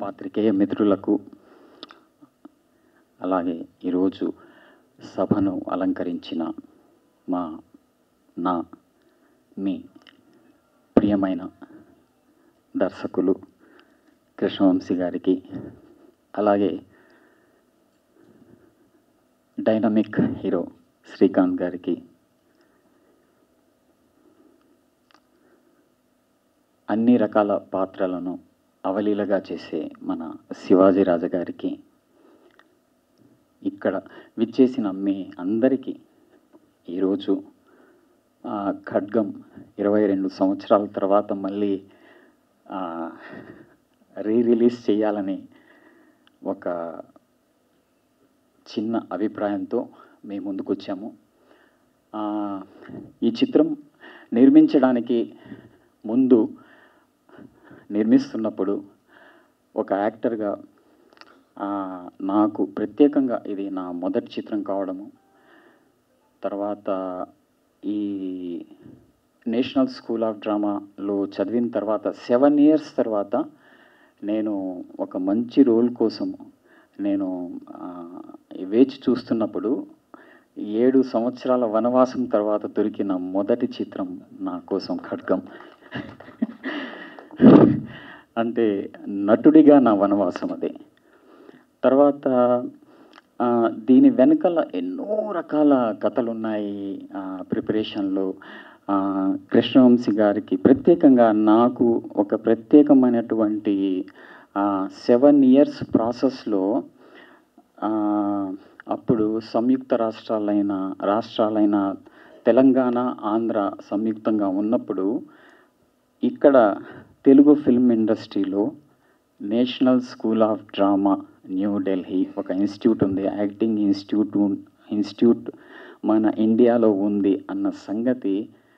పాత్రికేయ మిత్రులకు అలాగే ఈరోజు సభను అలంకరించిన మా నా మీ ప్రియమైన దర్శకులు కృష్ణవంశీ గారికి అలాగే డైనమిక్ హీరో శ్రీకాంత్ గారికి అన్ని రకాల పాత్రలను అవలీలగా చేసే మన శివాజీ రాజా గారికి ఇక్కడ విచ్చేసిన మీ అందరికీ ఈరోజు ఆ, ఖడ్గం ఇరవై రెండు సంవత్సరాల తర్వాత మళ్ళీ రీ రిలీజ్ చేయాలని ఒక చిన్న అభిప్రాయంతో మేము ముందుకు వచ్చాము ఆ, ఈ చిత్రం నిర్మించడానికి ముందు నిర్మిస్తున్నప్పుడు ఒక యాక్టర్గా ఆ, నాకు ప్రత్యేకంగా ఇది నా మొదటి చిత్రం కావడము తర్వాత ఈ నేషనల్ స్కూల్ ఆఫ్ డ్రామాలో చదివిన తర్వాత సెవెన్ ఇయర్స్ తర్వాత నేను ఒక మంచి రోల్ కోసం నేను ఆ, వేచి చూస్తున్నప్పుడు ఏడు సంవత్సరాల వనవాసం తర్వాత దొరికిన మొదటి చిత్రం నా కోసం ఖడ్గం అంటే నటుడిగా నా వనవాసం అదే తర్వాత ఆ, దీని వెనకాల ఎన్నో రకాల కథలు ఉన్నాయి ప్రిపరేషన్లో కృష్ణవంశీ గారికి ప్రత్యేకంగా నాకు ఒక ప్రత్యేకమైనటువంటి సెవెన్ ఇయర్స్ ప్రాసెస్లో అప్పుడు సంయుక్త రాష్ట్రాలైన రాష్ట్రాలైన తెలంగాణ ఆంధ్ర సంయుక్తంగా ఉన్నప్పుడు ఇక్కడ తెలుగు ఫిల్మ్ ఇండస్ట్రీలో National School of Drama New Delhi ఒక ఇన్స్టిట్యూట్ ఉంది యాక్టింగ్ ఇన్స్టిట్యూట్ ఉన్- ఇన్స్టిట్యూట్ మన ఇండియాలో ఉంది అన్న సంగతి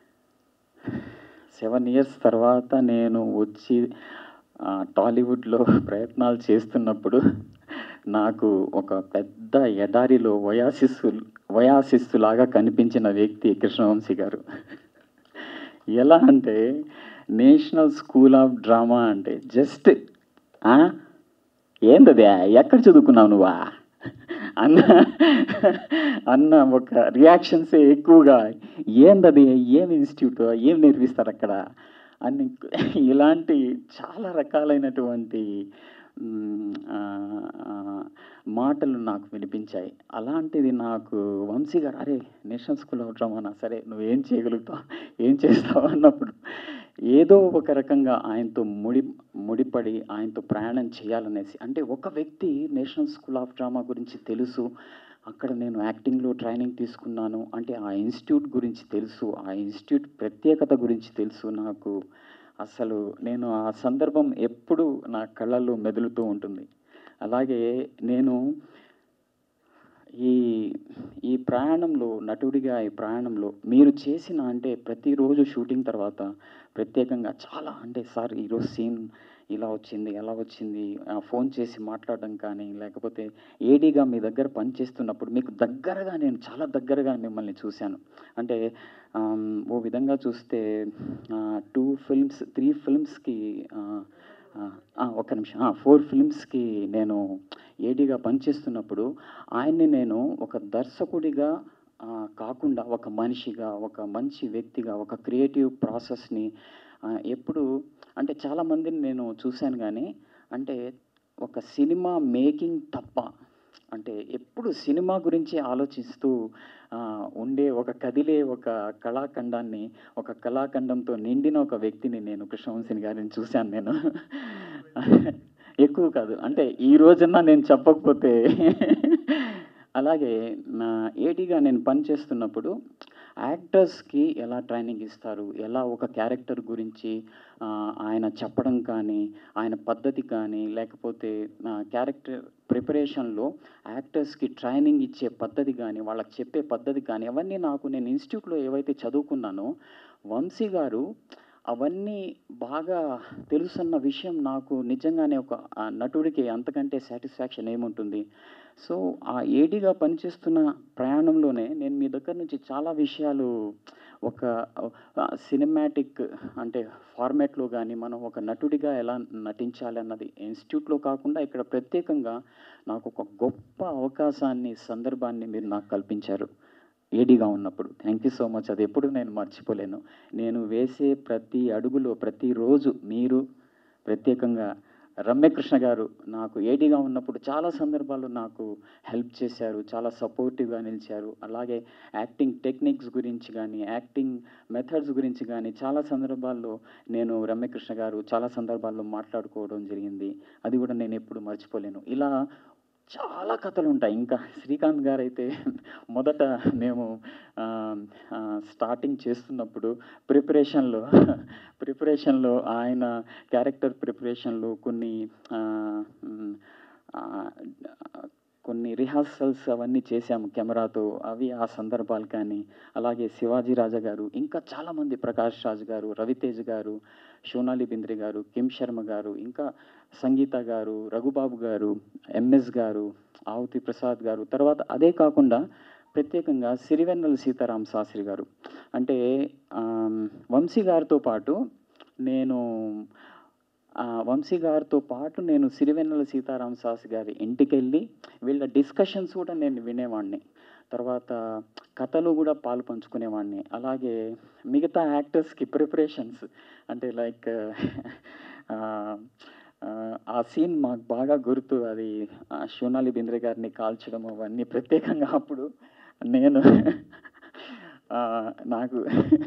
సెవెన్ ఇయర్స్ తర్వాత నేను వచ్చి ఆ, టాలీవుడ్లో ప్రయత్నాలు చేస్తున్నప్పుడు నాకు ఒక పెద్ద ఎడారిలో వయాసిస్సు వయాసిస్సులాగా కనిపించిన వ్యక్తి కృష్ణవంశీ గారు ఎలా అంటే నేషనల్ స్కూల్ ఆఫ్ డ్రామా అంటే జస్ట్ ఏందది ఎక్కడ చదువుకున్నావు నువ్వా అన్న అన్న ఒక రియాక్షన్సే ఎక్కువగా ఏందది ఏం ఇన్స్టిట్యూట్ ఏం నేర్పిస్తారు అక్కడ అని ఇలాంటి చాలా రకాలైనటువంటి మ్, ఆ, ఆ, మాటలు నాకు వినిపించాయి అలాంటిది నాకు వంశీ గారు అరే నేషనల్ స్కూల్ ఆఫ్ డ్రామానా సరే నువ్వేం చేయగలుగుతావు ఏం చేస్తావు అన్నప్పుడు ఏదో ఒక రకంగా ఆయనతో ముడి ముడిపడి ఆయనతో ప్రయాణం చేయాలనేసి అంటే ఒక వ్యక్తి నేషనల్ స్కూల్ ఆఫ్ డ్రామా గురించి తెలుసు అక్కడ నేను యాక్టింగ్లో ట్రైనింగ్ తీసుకున్నాను అంటే ఆ ఇన్స్టిట్యూట్ గురించి తెలుసు ఆ ఇన్స్టిట్యూట్ ప్రత్యేకత గురించి తెలుసు నాకు అసలు నేను ఆ సందర్భం ఎప్పుడు నా కళ్ళల్లో మెదులుతూ ఉంటుంది అలాగే నేను ఈ ఈ ప్రయాణంలో నటుడిగా ఈ ప్రయాణంలో మీరు చేసిన అంటే ప్రతిరోజు షూటింగ్ తర్వాత ప్రత్యేకంగా చాలా అంటే సార్ ఈరోజు సీన్ ఇలా వచ్చింది ఎలా వచ్చింది ఆ, ఫోన్ చేసి మాట్లాడడం కానీ లేకపోతే ఏడీగా మీ దగ్గర పనిచేస్తున్నప్పుడు మీకు దగ్గరగా నేను చాలా దగ్గరగా మిమ్మల్ని చూశాను అంటే ఆమ్, ఓ విధంగా చూస్తే టూ ఫిల్మ్స్ త్రీ ఫిల్మ్స్కి ఒక నిమిషం ఫోర్ ఫిల్మ్స్కి నేను ఏడీగా పనిచేస్తున్నప్పుడు ఆయన్ని నేను ఒక దర్శకుడిగా ఆ, కాకుండా ఒక మనిషిగా ఒక మంచి వ్యక్తిగా ఒక క్రియేటివ్ ప్రాసెస్ని ఆ, ఎప్పుడు అంటే చాలామందిని నేను చూశాను కానీ అంటే ఒక సినిమా మేకింగ్ తప్ప అంటే ఎప్పుడు సినిమా గురించి ఆలోచిస్తూ ఆ, ఉండే ఒక కదిలే ఒక కళాఖండాన్ని ఒక కళాఖండంతో నిండిన ఒక వ్యక్తిని నేను కృష్ణవంశిని గారిని చూశాను నేను ఎక్కువ కాదు అంటే ఈ రోజన్నా నేను చెప్పకపోతే అలాగే నా ఏడీగా నేను పనిచేస్తున్నప్పుడు యాక్టర్స్కి ఎలా ట్రైనింగ్ ఇస్తారు ఎలా ఒక క్యారెక్టర్ గురించి ఆ, ఆయన చెప్పడం కానీ ఆయన పద్ధతి కానీ లేకపోతే క్యారెక్టర్ ప్రిపరేషన్లో యాక్టర్స్కి ట్రైనింగ్ ఇచ్చే పద్ధతి కానీ వాళ్ళకి చెప్పే పద్ధతి కానీ అవన్నీ నాకు నేను ఇన్స్టిట్యూట్లో ఏవైతే చదువుకున్నానో వంశీ గారు అవన్నీ బాగా తెలుసన్న విషయం నాకు నిజంగానే ఒక ఆ నటుడికి అంతకంటే సాటిస్ఫాక్షన్ ఏముంటుంది సో ఆ ఏడీగా పనిచేస్తున్న ప్రయాణంలోనే నేను మీ దగ్గర నుంచి చాలా విషయాలు ఒక సినిమాటిక్ అంటే ఫార్మాట్లో కానీ మనం ఒక నటుడిగా ఎలా నటించాలి అన్నది ఇన్స్టిట్యూట్లో కాకుండా ఇక్కడ ప్రత్యేకంగా నాకు ఒక గొప్ప అవకాశాన్ని సందర్భాన్ని మీరు నాకు కల్పించారు ఏడీగా ఉన్నప్పుడు థ్యాంక్ యూ సో మచ్ అది ఎప్పుడు నేను మర్చిపోలేను నేను వేసే ప్రతి అడుగులో ప్రతిరోజు మీరు ప్రత్యేకంగా రమ్యకృష్ణ గారు నాకు ఏడీగా ఉన్నప్పుడు చాలా సందర్భాల్లో నాకు హెల్ప్ చేశారు చాలా సపోర్టివ్గా నిలిచారు అలాగే యాక్టింగ్ టెక్నిక్స్ గురించి కానీ యాక్టింగ్ మెథడ్స్ గురించి కానీ చాలా సందర్భాల్లో నేను రమ్యకృష్ణ గారు చాలా సందర్భాల్లో మాట్లాడుకోవడం జరిగింది అది కూడా నేను ఎప్పుడు మర్చిపోలేను ఇలా చాలా కథలు ఉంటాయి ఇంకా శ్రీకాంత్ గారు అయితే మొదట మేము ఆ, ఆ, స్టార్టింగ్ చేస్తున్నప్పుడు ప్రిపరేషన్లో ప్రిపరేషన్లో ఆయన క్యారెక్టర్ ప్రిపరేషన్లో కొన్ని ఆ, మ్, ఆ, కొన్ని రిహార్సల్స్ అవన్నీ చేశాము కెమెరాతో అవి ఆ సందర్భాలు కానీ అలాగే శివాజీ రాజా గారు ఇంకా చాలామంది ప్రకాష్ రాజ్ గారు రవితేజ్ గారు సోనాలి బింద్రి గారు కిమ్ శర్మ గారు ఇంకా సంగీత గారు రఘుబాబు గారు ఎంఎస్ గారు ఆవుతి ప్రసాద్ గారు తర్వాత అదే కాకుండా ప్రత్యేకంగా సిరివెన్నెల సీతారాం శాస్త్రి గారు అంటే ఆమ్, వంశీ గారితో పాటు నేను ఆ, వంశీ గారితో పాటు నేను సిరివెన్నెల సీతారాం శాస్త్రి గారి ఇంటికి వెళ్ళి వీళ్ళ డిస్కషన్స్ కూడా నేను వినేవాడిని తర్వాత కథలు కూడా పాలు పంచుకునేవాడిని అలాగే మిగతా యాక్టర్స్కి ప్రిపరేషన్స్ అంటే లైక్ ఆ సీన్ మాకు బాగా గుర్తు అది ఆ, సోనాలి బింద్రే గారిని కాల్చడం అవన్నీ ప్రత్యేకంగా అప్పుడు నేను ఆ, నాకు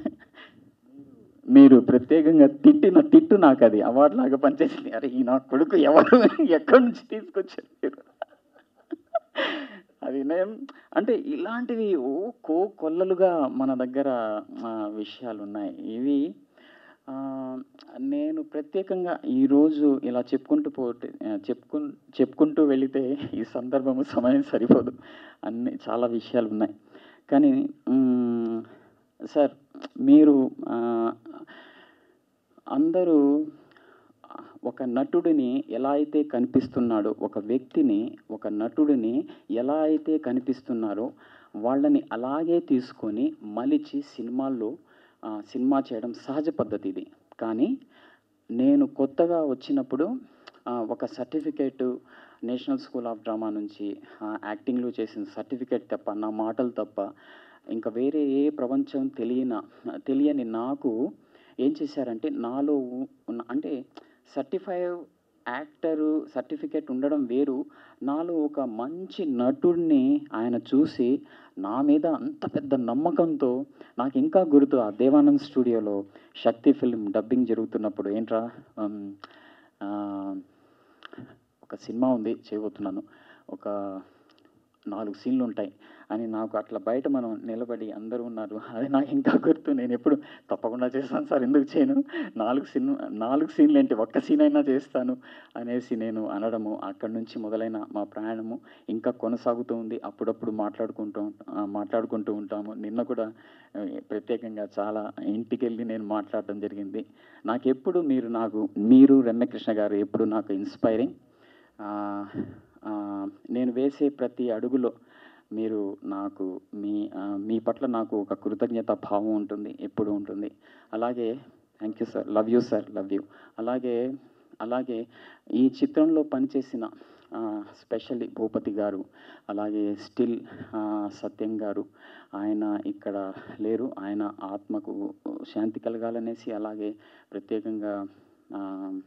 మీరు ప్రత్యేకంగా తిట్టిన తిట్టు నాకు అది అవార్డు లాగా పనిచేసింది అరే ఈ నా కొడుకు ఎవరు ఎక్కడి నుంచి తీసుకొచ్చారు మీరు అది నేను అంటే ఇలాంటివి ఓ కో కొల్లలుగా మన దగ్గర ఆ, విషయాలు ఉన్నాయి ఇవి ఆ, నేను ప్రత్యేకంగా ఈరోజు ఇలా చెప్పుకుంటూ పోతే చెప్పుకు చెప్పుకుంటూ వెళితే ఈ సందర్భము సమయం సరిపోదు అన్ని చాలా విషయాలు ఉన్నాయి కానీ మ్, సార్ మీరు ఆ, అందరూ ఒక నటుడిని ఎలా అయితే కనిపిస్తున్నాడో ఒక వ్యక్తిని ఒక నటుడిని ఎలా అయితే కనిపిస్తున్నారో వాళ్ళని అలాగే తీసుకొని మలిచి సినిమాల్లో ఆ, సినిమా చేయడం సహజ పద్ధతి ఇది కానీ నేను కొత్తగా వచ్చినప్పుడు ఆ, ఒక certificate National School of Drama నుంచి ఆ, యాక్టింగ్లో చేసిన సర్టిఫికేట్ తప్ప నా మాటలు తప్ప ఇంకా వేరే ఏ ప్రపంచం తెలియన తెలియని నాకు ఏం చేశారంటే నాలో ఉన్న అంటే సర్టిఫైడ్ యాక్టరు సర్టిఫికేట్ ఉండడం వేరు నాలో ఒక మంచి నటుడిని ఆయన చూసి నా మీద అంత పెద్ద నమ్మకంతో నాకు ఇంకా గుర్తు ఆ దేవానంద్ స్టూడియోలో శక్తి ఫిల్మ్ డబ్బింగ్ జరుగుతున్నప్పుడు ఏంట్రా ఉమ్, ఆ, ఒక సినిమా ఉంది చేయబోతున్నాను ఒక నాలుగు సీన్లు ఉంటాయి అని నాకు అట్లా బయట మనం నిలబడి అందరూ ఉన్నారు అది నాకు ఇంకా గుర్తు నేను ఎప్పుడు తప్పకుండా చేస్తాను సార్ ఎందుకు చేయను నాలుగు సీన్ నాలుగు సీన్లు ఏంటి ఒక్క సీన్ అయినా చేస్తాను అనేసి నేను అనడము అక్కడి నుంచి మొదలైన మా ప్రయాణము ఇంకా కొనసాగుతూ ఉంది అప్పుడప్పుడు మాట్లాడుకుంటూ ఆ, మాట్లాడుకుంటూ ఉంటాము నిన్న కూడా ఆ, ప్రత్యేకంగా చాలా ఇంటికి వెళ్ళి నేను మాట్లాడడం జరిగింది నాకు ఎప్పుడు మీరు నాకు మీరు రమ్యకృష్ణ గారు ఎప్పుడు నాకు ఇన్స్పైరింగ్ ఆ, ఆ, నేను వేసే ప్రతి అడుగులో మీరు నాకు మీ ఆ, మీ పట్ల నాకు ఒక కృతజ్ఞత భావం ఉంటుంది ఎప్పుడు ఉంటుంది అలాగే thank you sir love you sir love you అలాగే అలాగే ఈ చిత్రంలో పనిచేసిన స్పెషల్లీ భూపతి గారు అలాగే స్టిల్ సత్యం గారు ఆయన ఇక్కడ లేరు ఆయన ఆత్మకు శాంతి కలగాలనేసి అలాగే ప్రత్యేకంగా ఆ,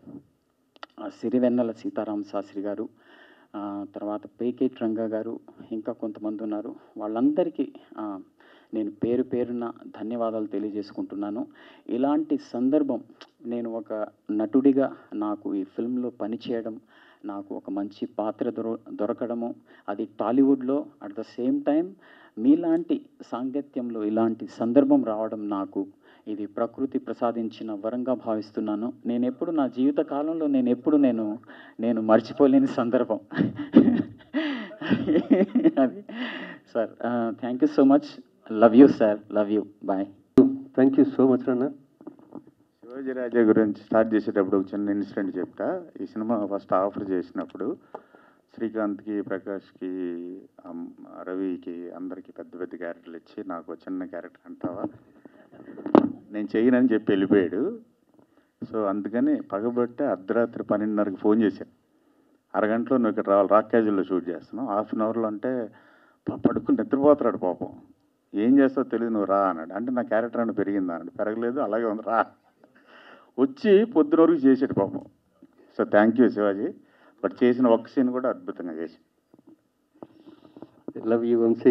ఆ సిరివెన్నెల సీతారాం శాస్త్రి గారు ఆ, తర్వాత పేకేట్ రంగా గారు ఇంకా కొంతమంది ఉన్నారు వాళ్ళందరికీ ఆ, నేను పేరు పేరున ధన్యవాదాలు తెలియజేసుకుంటున్నాను ఇలాంటి సందర్భం నేను ఒక నటుడిగా నాకు ఈ ఫిల్మ్లో పనిచేయడం నాకు ఒక మంచి పాత్ర దొర దొరకడము అది టాలీవుడ్లో అట్ ద సేమ్ టైం మీలాంటి సాంగత్యంలో ఇలాంటి సందర్భం రావడం నాకు ఇది ప్రకృతి ప్రసాదించిన వరంగా భావిస్తున్నాను నేను ఎప్పుడు నా జీవిత కాలంలో నేను ఎప్పుడు నేను నేను మర్చిపోలేని సందర్భం అది sir thank you so much love you sir love you bye thank you so much అన్న శివాజీ రాజా గురించి స్టార్ట్ చేసేటప్పుడు ఒక చిన్న ఇన్సిడెంట్ చెప్తా ఈ సినిమా ఫస్ట్ ఆఫర్ చేసినప్పుడు శ్రీకాంత్కి ప్రకాష్కి అమ్, రవికి అందరికి పెద్ద పెద్ద క్యారెక్టర్లు ఇచ్చి నాకు ఒక చిన్న క్యారెక్టర్ అంటావా నేను చేయనని చెప్పి వెళ్ళిపోయాడు సో అందుకని పగబట్టే అర్ధరాత్రి పన్నెండున్నరకి ఫోన్ చేశాను అరగంటలో నువ్వు ఇక్కడ రావాలి రాక్ క్యాజువల్లో షూట్ చేస్తున్నావు హాఫ్ అన్ అవర్లో అంటే పా- పడుకుని నిద్రపోతున్నాడు పాపం ఏం చేస్తావు తెలియదు నువ్వు రా అన్నాడు అంటే నా క్యారెక్టర్ అని పెరిగింది అన్నాడు పెరగలేదు అలాగే ఉంది రా వచ్చి పొద్దున వరకు చేసాడు పాపం so thank you Shivaji but చేసిన ఒక్క సీన్ కూడా అద్భుతంగా చేసి లవ్ యూ వంశీ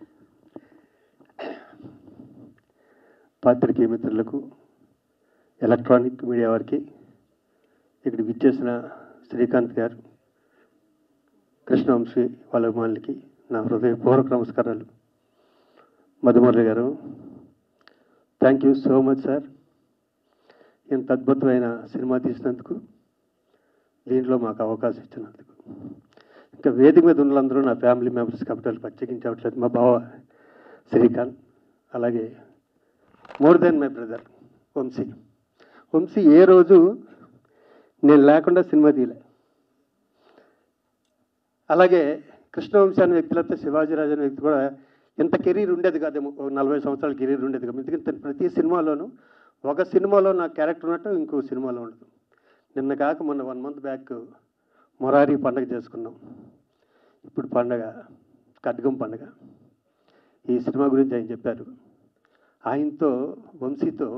పాత్రికేయ మిత్రులకు ఎలక్ట్రానిక్ మీడియా వారికి ఇక్కడ విచ్చేసిన శ్రీకాంత్ గారు కృష్ణవంశీ వాళ్ళ అభిమానులకి నా హృదయపూర్వక నమస్కారాలు Madhu Murali garu thank you so much sir ఇంత అద్భుతమైన సినిమా తీసినందుకు దీంట్లో మాకు అవకాశం ఇచ్చినందుకు ఇంకా వేదిక మీద ఉన్న వాళ్ళందరూ నా ఫ్యామిలీ మెంబర్స్ కాబట్టి ప్రత్యేకించవట్లేదు మా బావ శ్రీకాంత్ అలాగే more then my brother Vamsi Vamsi ఏ రోజు నేను లేకుండా సినిమా తీయలే అలాగే కృష్ణవంశీ అనే వ్యక్తి లేకపోతే శివాజీరాజు అనే వ్యక్తి కూడా ఇంత కెరీర్ ఉండేది కాదేమో ఓ నలభై సంవత్సరాల కెరీర్ ఉండేది కాదు ఎందుకంటే ప్రతి సినిమాలోనూ ఒక సినిమాలో నా క్యారెక్టర్ ఉన్నట్టు ఇంకో సినిమాలో ఉండదు నిన్న కాక మొన్న వన్ మంత్ బ్యాక్ మొరారి పండగ చేసుకున్నాం ఇప్పుడు పండగ ఖడ్గం పండగ ఈ సినిమా గురించి ఆయన చెప్పారు ఆయనతో వంశీతో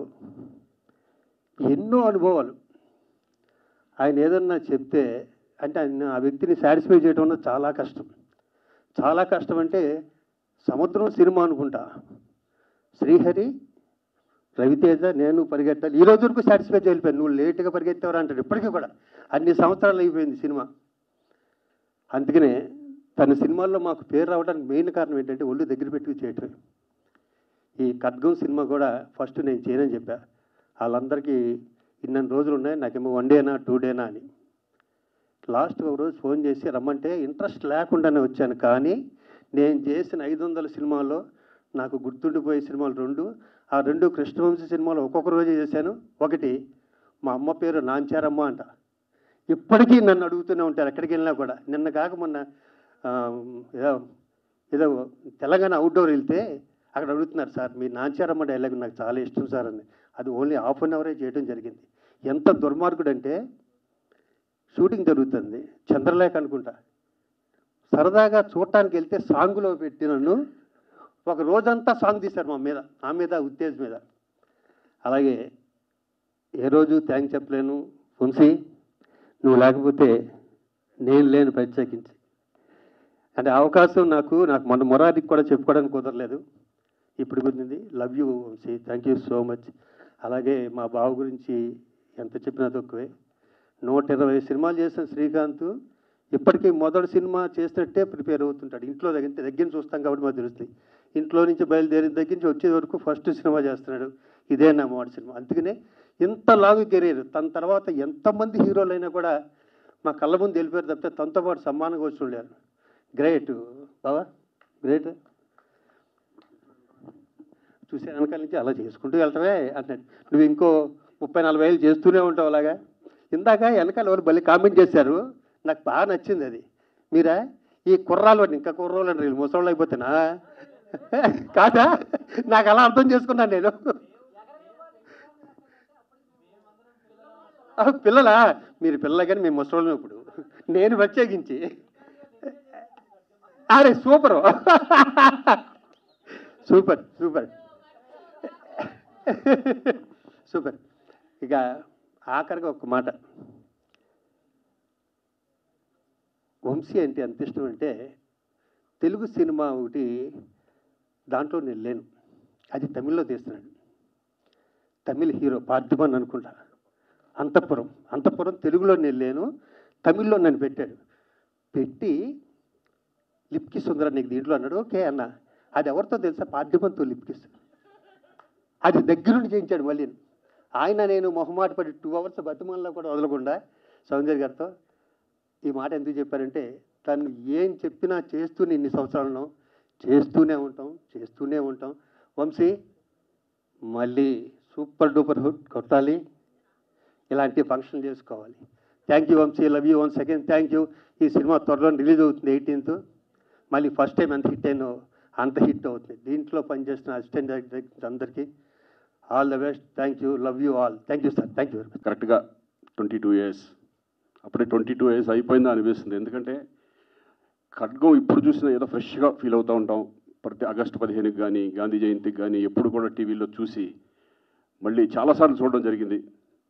ఎన్నో అనుభవాలు ఆయన ఏదన్నా చెప్తే అంటే ఆయన ఆ వ్యక్తిని సాటిస్ఫై చేయడం అన్నది చాలా కష్టం చాలా కష్టం అంటే సముద్రం సినిమా అనుకుంటా శ్రీహరి రవితేజ నేను పరిగెట్టాలి ఈ రోజు వరకు సాటిస్ఫై చేయలేకపోయాను నువ్వు లేట్గా పరిగెత్తావరా అంటాడు ఇప్పటికీ కూడా అన్ని సంవత్సరాలు అయిపోయింది సినిమా అందుకనే తన సినిమాల్లో మాకు పేరు రావడానికి మెయిన్ కారణం ఏంటంటే ఒళ్ళు దగ్గర పెట్టి చేయటమే ఈ ఖడ్గం సినిమా కూడా ఫస్ట్ నేను చేయనని చెప్పా వాళ్ళందరికీ ఇన్ని రోజులు ఉన్నాయి నాకేమో వన్ డేనా టూ డేనా అని లాస్ట్ ఒక రోజు ఫోన్ చేసి రమ్మంటే ఇంట్రెస్ట్ లేకుండానే వచ్చాను కానీ నేను చేసిన ఐదు వందల సినిమాల్లో నాకు గుర్తుండిపోయే సినిమాలు రెండు ఆ రెండు కృష్ణవంశీ సినిమాలు ఒక్కొక్క రోజు చేశాను ఒకటి మా అమ్మ పేరు నాంచారమ్మ అంట ఇప్పటికీ నన్ను అడుగుతూనే ఉంటారు ఎక్కడికి వెళ్ళినా కూడా నిన్న కాక మొన్న ఆ, ఏదో ఏదో తెలంగాణ అవుట్డోర్ వెళ్తే అక్కడ అడుగుతున్నారు సార్ మీ నాంచారమ్మ డైలాగ్ నాకు చాలా ఇష్టం సార్ అని అది ఓన్లీ హాఫ్ అన్ అవరే చేయడం జరిగింది ఎంత దుర్మార్గుడు అంటే షూటింగ్ జరుగుతుంది చంద్రలేఖ అనుకుంటా సరదాగా చూడటానికి వెళ్తే సాంగులో పెట్టి నన్ను ఒక రోజంతా సాంగ్ తీశారు మా మీద నా మీద ఉత్తేజ్ మీద అలాగే ఏ రోజు థ్యాంక్స్ చెప్పలేను వంశీ నువ్వు లేకపోతే నేను లేను ప్రత్యేకించి అంటే అవకాశం నాకు నాకు మొన్న మొరారికి కూడా చెప్పుకోవడానికి కుదరలేదు ఇప్పుడు కుదిరింది love you Vamsi thank you so much అలాగే మా బావ గురించి ఎంత చెప్పినా తక్కువే నూట ఇరవై సినిమాలు చేసిన శ్రీకాంత్ ఇప్పటికీ మొదటి సినిమా చేసినట్టే ప్రిపేర్ అవుతుంటాడు ఇంట్లో దగ్గర దగ్గర నుంచి చూస్తాం కాబట్టి మాకు తెలుస్తుంది ఇంట్లో నుంచి బయలుదేరిన దగ్గర నుంచి వచ్చే వరకు ఫస్ట్ సినిమా చేస్తున్నాడు ఇదే నా మొదటి సినిమా అందుకనే ఇంత లాగు కెరీర్ తన తర్వాత ఎంతమంది హీరోలు అయినా కూడా మా కళ్ళ ముందు వెళ్ళిపోయారు తప్పితే తనతో పాటు సమ్మానంగా వచ్చి ఉండారు గ్రేట్ బావా గ్రేట్ చూసే వెనకాల నుంచి అలా చేసుకుంటూ వెళ్తావే అంటున్నాడు నువ్వు ఇంకో ముప్పై నలభై ఏళ్ళు చేస్తూనే ఉంటావు అలాగా ఇందాక వెనకాల ఎవరు బలి కామెంట్ చేశారు నాకు బాగా నచ్చింది అది మీరా ఈ కుర్రాలు అని ఇంకా కుర్రోళ్ళు అంటారు వీళ్ళు ముసలోళ్ళు అయిపోతేనా కాదా నాకు అలా అర్థం చేసుకున్నాను నేను ఆ, పిల్లలా మీరు పిల్లలు కానీ మేము ముసలోళ్ళం ఇప్పుడు నేను ప్రత్యేకించి అరే సూపర్ సూపర్ సూపర్ సూపర్ ఇక ఆఖరిగా ఒక మాట వంశీ అంటే ఎంత ఇష్టం అంటే తెలుగు సినిమా ఒకటి దాంట్లో నేను లేను అది తమిళ్లో తీస్తున్నాడు తమిళ్ హీరో పార్థిబన్ అనుకుంటా అంతఃపురం అంతఃపురం తెలుగులో నేను లేను తమిళ్లో నన్ను పెట్టాడు పెట్టి లిప్కి సుందర నీకు దీంట్లో అన్నాడు ఓకే అన్న అది ఎవరితో తెలుసా పార్థిబంతో లిప్కిస్ అది దగ్గరుండి చేయించాడు మళ్ళీ ఆయన నేను మొహమాట పడి టూ అవర్స్ బతిమల్లో కూడా వదలకుండా సౌందర్య గారితో ఈ మాట ఎందుకు చెప్పారంటే తను ఏం చెప్పినా చేస్తూనే ఇన్ని సంవత్సరాలను చేస్తూనే ఉంటాం చేస్తూనే ఉంటాం వంశీ మళ్ళీ సూపర్ డూపర్ హిట్ కొట్టాలి ఇలాంటి ఫంక్షన్ చేసుకోవాలి thank you Vamsi love you one second thank you ఈ సినిమా త్వరలో రిలీజ్ అవుతుంది ఎయిటీన్త్ మళ్ళీ ఫస్ట్ టైం ఎంత హిట్ అయినో అంత హిట్ అవుతుంది దీంట్లో పనిచేస్తున్న అసిస్టెంట్ డైరెక్టర్ అందరికీ all the best thank you love you all thank you sir thank you very much కరెక్ట్గా ట్వంటీ టూ ఇయర్స్ అప్పుడే ట్వంటీ టూ ఇయర్స్ అయిపోయిందా అనిపిస్తుంది ఎందుకంటే ఖడ్గం ఇప్పుడు చూసినా ఏదో ఫ్రెష్గా ఫీల్ అవుతూ ఉంటాం ప్రతి ఆగస్టు పదిహేనుకి కానీ గాంధీ జయంతికి కానీ ఎప్పుడు కూడా టీవీలో చూసి మళ్ళీ చాలాసార్లు చూడడం జరిగింది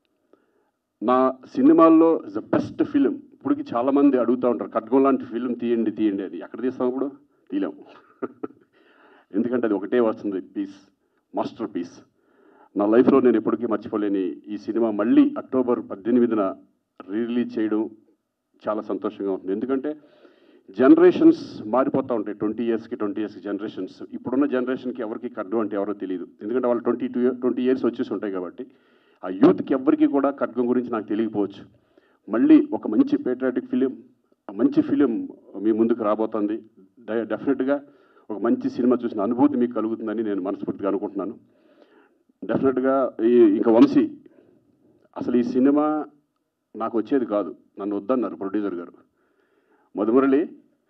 నా సినిమాల్లో ద బెస్ట్ ఫిలిం ఇప్పటికి చాలామంది అడుగుతూ ఉంటారు ఖడ్గం లాంటి ఫిలిం తీయండి తీయండి అది ఎక్కడ తీస్తాం ఇప్పుడు తీయలేం ఎందుకంటే అది ఒకటే వస్తుంది పీస్ మాస్టర్ పీస్ నా లైఫ్లో నేను ఎప్పటికీ మర్చిపోలేని ఈ సినిమా మళ్ళీ అక్టోబర్ పద్దెనిమిదిన రిలీజ్ చేయడం చాలా సంతోషంగా ఉంటుంది ఎందుకంటే జనరేషన్స్ మారిపోతూ ఉంటాయి ట్వంటీ ఇయర్స్కి ట్వంటీ ఇయర్స్కి జనరేషన్స్ ఇప్పుడున్న జనరేషన్కి ఎవరికి ఖడ్గం అంటే ఎవరో తెలియదు ఎందుకంటే వాళ్ళు ట్వంటీ టూ ట్వంటీ ఇయర్స్ వచ్చేసి ఉంటాయి కాబట్టి ఆ యూత్కి ఎవరికి కూడా ఖడ్గం గురించి నాకు తెలియకపోవచ్చు మళ్ళీ ఒక మంచి పేట్రియాటిక్ ఫిలిం మంచి ఫిలిం మీ ముందుకు రాబోతుంది డె- డెఫినెట్గా ఒక మంచి సినిమా చూసిన అనుభూతి మీకు కలుగుతుందని నేను మనస్ఫూర్తిగా అనుకుంటున్నాను డెఫినెట్గా ఈ ఇంకా వంశీ అసలు ఈ సినిమా నాకు వచ్చేది కాదు నన్ను వద్దన్నారు ప్రొడ్యూసర్ గారు మధుమురళి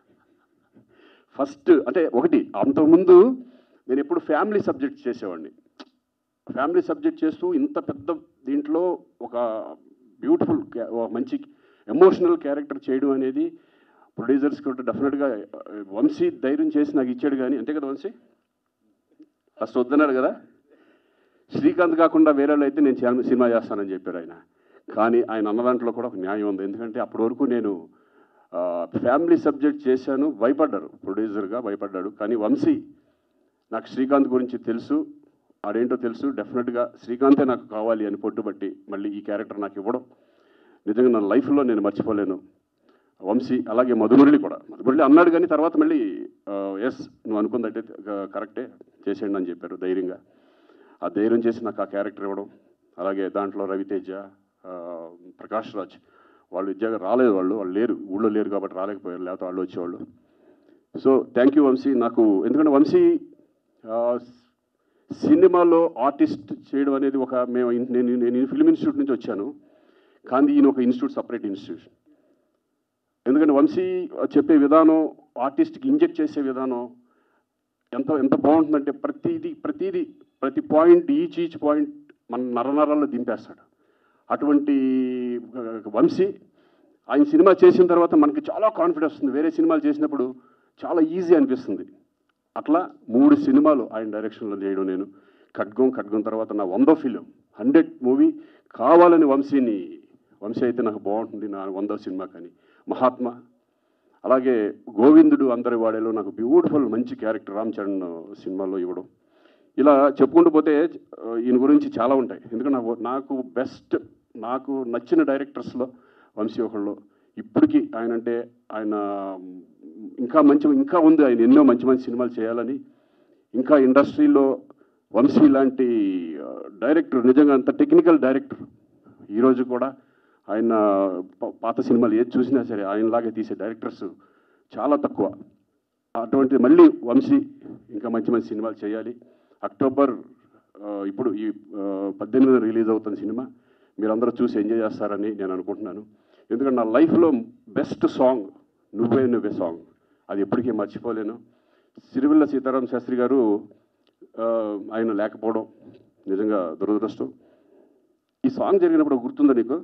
ఫస్ట్ అంటే ఒకటి అంతకుముందు నేను ఎప్పుడు ఫ్యామిలీ సబ్జెక్ట్ చేసేవాడిని ఫ్యామిలీ సబ్జెక్ట్ చేస్తూ ఇంత పెద్ద దీంట్లో ఒక బ్యూటిఫుల్ మంచి ఎమోషనల్ క్యారెక్టర్ చేయడం అనేది ప్రొడ్యూసర్స్కి కూడా డెఫినెట్గా వంశీ ధైర్యం చేసి నాకు ఇచ్చాడు కానీ అంతే కదా వంశీ ఫస్ట్ వద్దన్నారు కదా శ్రీకాంత్ కాకుండా వేరే వాళ్ళు అయితే నేను చాలా సినిమా చేస్తానని చెప్పారు ఆయన కానీ ఆయన అన్న దాంట్లో కూడా ఒక న్యాయం ఉంది ఎందుకంటే అప్పటి వరకు నేను ఆ, ఫ్యామిలీ సబ్జెక్ట్ చేశాను భయపడ్డారు ప్రొడ్యూసర్గా భయపడ్డాడు కానీ వంశీ నాకు శ్రీకాంత్ గురించి తెలుసు ఆడేంటో తెలుసు డెఫినెట్గా శ్రీకాంతే నాకు కావాలి అని పట్టుబట్టి మళ్ళీ ఈ క్యారెక్టర్ నాకు ఇవ్వడం నిజంగా నా లైఫ్లో నేను మర్చిపోలేను వంశీ అలాగే మధుమురళి కూడా మధుమురళి అన్నాడు కానీ తర్వాత మళ్ళీ ఎస్ నువ్వు అనుకుందంటే కరెక్టే చేసేయండి అని చెప్పారు ధైర్యంగా ఆ ధైర్యం చేసి నాకు ఆ క్యారెక్టర్ ఇవ్వడం అలాగే దాంట్లో రవితేజ ఆ, ప్రకాష్ రాజ్ వాళ్ళు విద్యగా రాలేదు వాళ్ళు వాళ్ళు లేరు ఊళ్ళో లేరు కాబట్టి రాలేకపోయారు లేకపోతే వాళ్ళు వచ్చేవాళ్ళు సో థ్యాంక్ యూ వంశీ నాకు ఎందుకంటే వంశీ ఆ, సినిమాలో ఆర్టిస్ట్ చేయడం అనేది ఒక మేము ఇన్- నేను నేను ఫిల్మ్ ఇన్స్టిట్యూట్ నుంచి వచ్చాను కానీ ఈయన ఒక ఇన్స్టిట్యూట్ సపరేట్ ఇన్స్టిట్యూషన్ ఎందుకంటే వంశీ చెప్పే విధానం ఆర్టిస్ట్కి ఇంజెక్ట్ చేసే విధానం ఎంత ఎంత బాగుంటుందంటే ప్రతిదీ ప్రతిదీ ప్రతి పాయింట్ ఈచ్ ఈచ్ పాయింట్ మన నరనరాల్లో దింపేస్తాడు అటువంటి ఆ, వంశీ ఆయన సినిమా చేసిన తర్వాత మనకి చాలా కాన్ఫిడెన్స్ వస్తుంది వేరే సినిమాలు చేసినప్పుడు చాలా ఈజీ అనిపిస్తుంది అట్లా మూడు సినిమాలు ఆయన డైరెక్షన్లో చేయడం నేను ఖడ్గం ఖడ్గం తర్వాత నా వందో ఫిలిం హండ్రెడ్ మూవీ కావాలని వంశీని వంశీ అయితే నాకు బాగుంటుంది నా వందో సినిమా కానీ మహాత్మా అలాగే గోవిందుడు అందరి వాడేలో నాకు బ్యూటిఫుల్ మంచి క్యారెక్టర్ రామ్ చరణ్ సినిమాలో ఇవ్వడం ఇలా చెప్పుకుంటూ పోతే ఆ, ఈయన గురించి చాలా ఉంటాయి ఎందుకంటే నాకు నాకు బెస్ట్ నాకు నచ్చిన డైరెక్టర్స్లో వంశీ ఒకళ్ళు ఇప్పటికీ ఆయన అంటే ఆయన ఇంకా మంచి ఇంకా ఉంది ఆయన ఎన్నో మంచి మంచి సినిమాలు చేయాలని ఇంకా ఇండస్ట్రీలో వంశీ లాంటి ఆ, డైరెక్టర్ నిజంగా అంత టెక్నికల్ డైరెక్టర్ ఈరోజు కూడా ఆయన ప- పాత సినిమాలు ఏది చూసినా సరే ఆయనలాగే తీసే డైరెక్టర్స్ చాలా తక్కువ అటువంటి మళ్ళీ వంశీ ఇంకా మంచి మంచి సినిమాలు చేయాలి అక్టోబర్ ఆ, ఇప్పుడు ఈ పద్దెనిమిది రిలీజ్ అవుతున్న సినిమా మీరందరూ చూసి ఎంజాయ్ చేస్తారని నేను అనుకుంటున్నాను ఎందుకంటే నా లైఫ్లో బెస్ట్ సాంగ్ నువ్వే నువ్వే సాంగ్ అది ఎప్పటికీ మర్చిపోలేను సిరివెల్ల సీతారాం శాస్త్రి గారు ఆ, ఆయన లేకపోవడం నిజంగా దురదృష్టం ఈ సాంగ్ జరిగినప్పుడు గుర్తుందా నీకు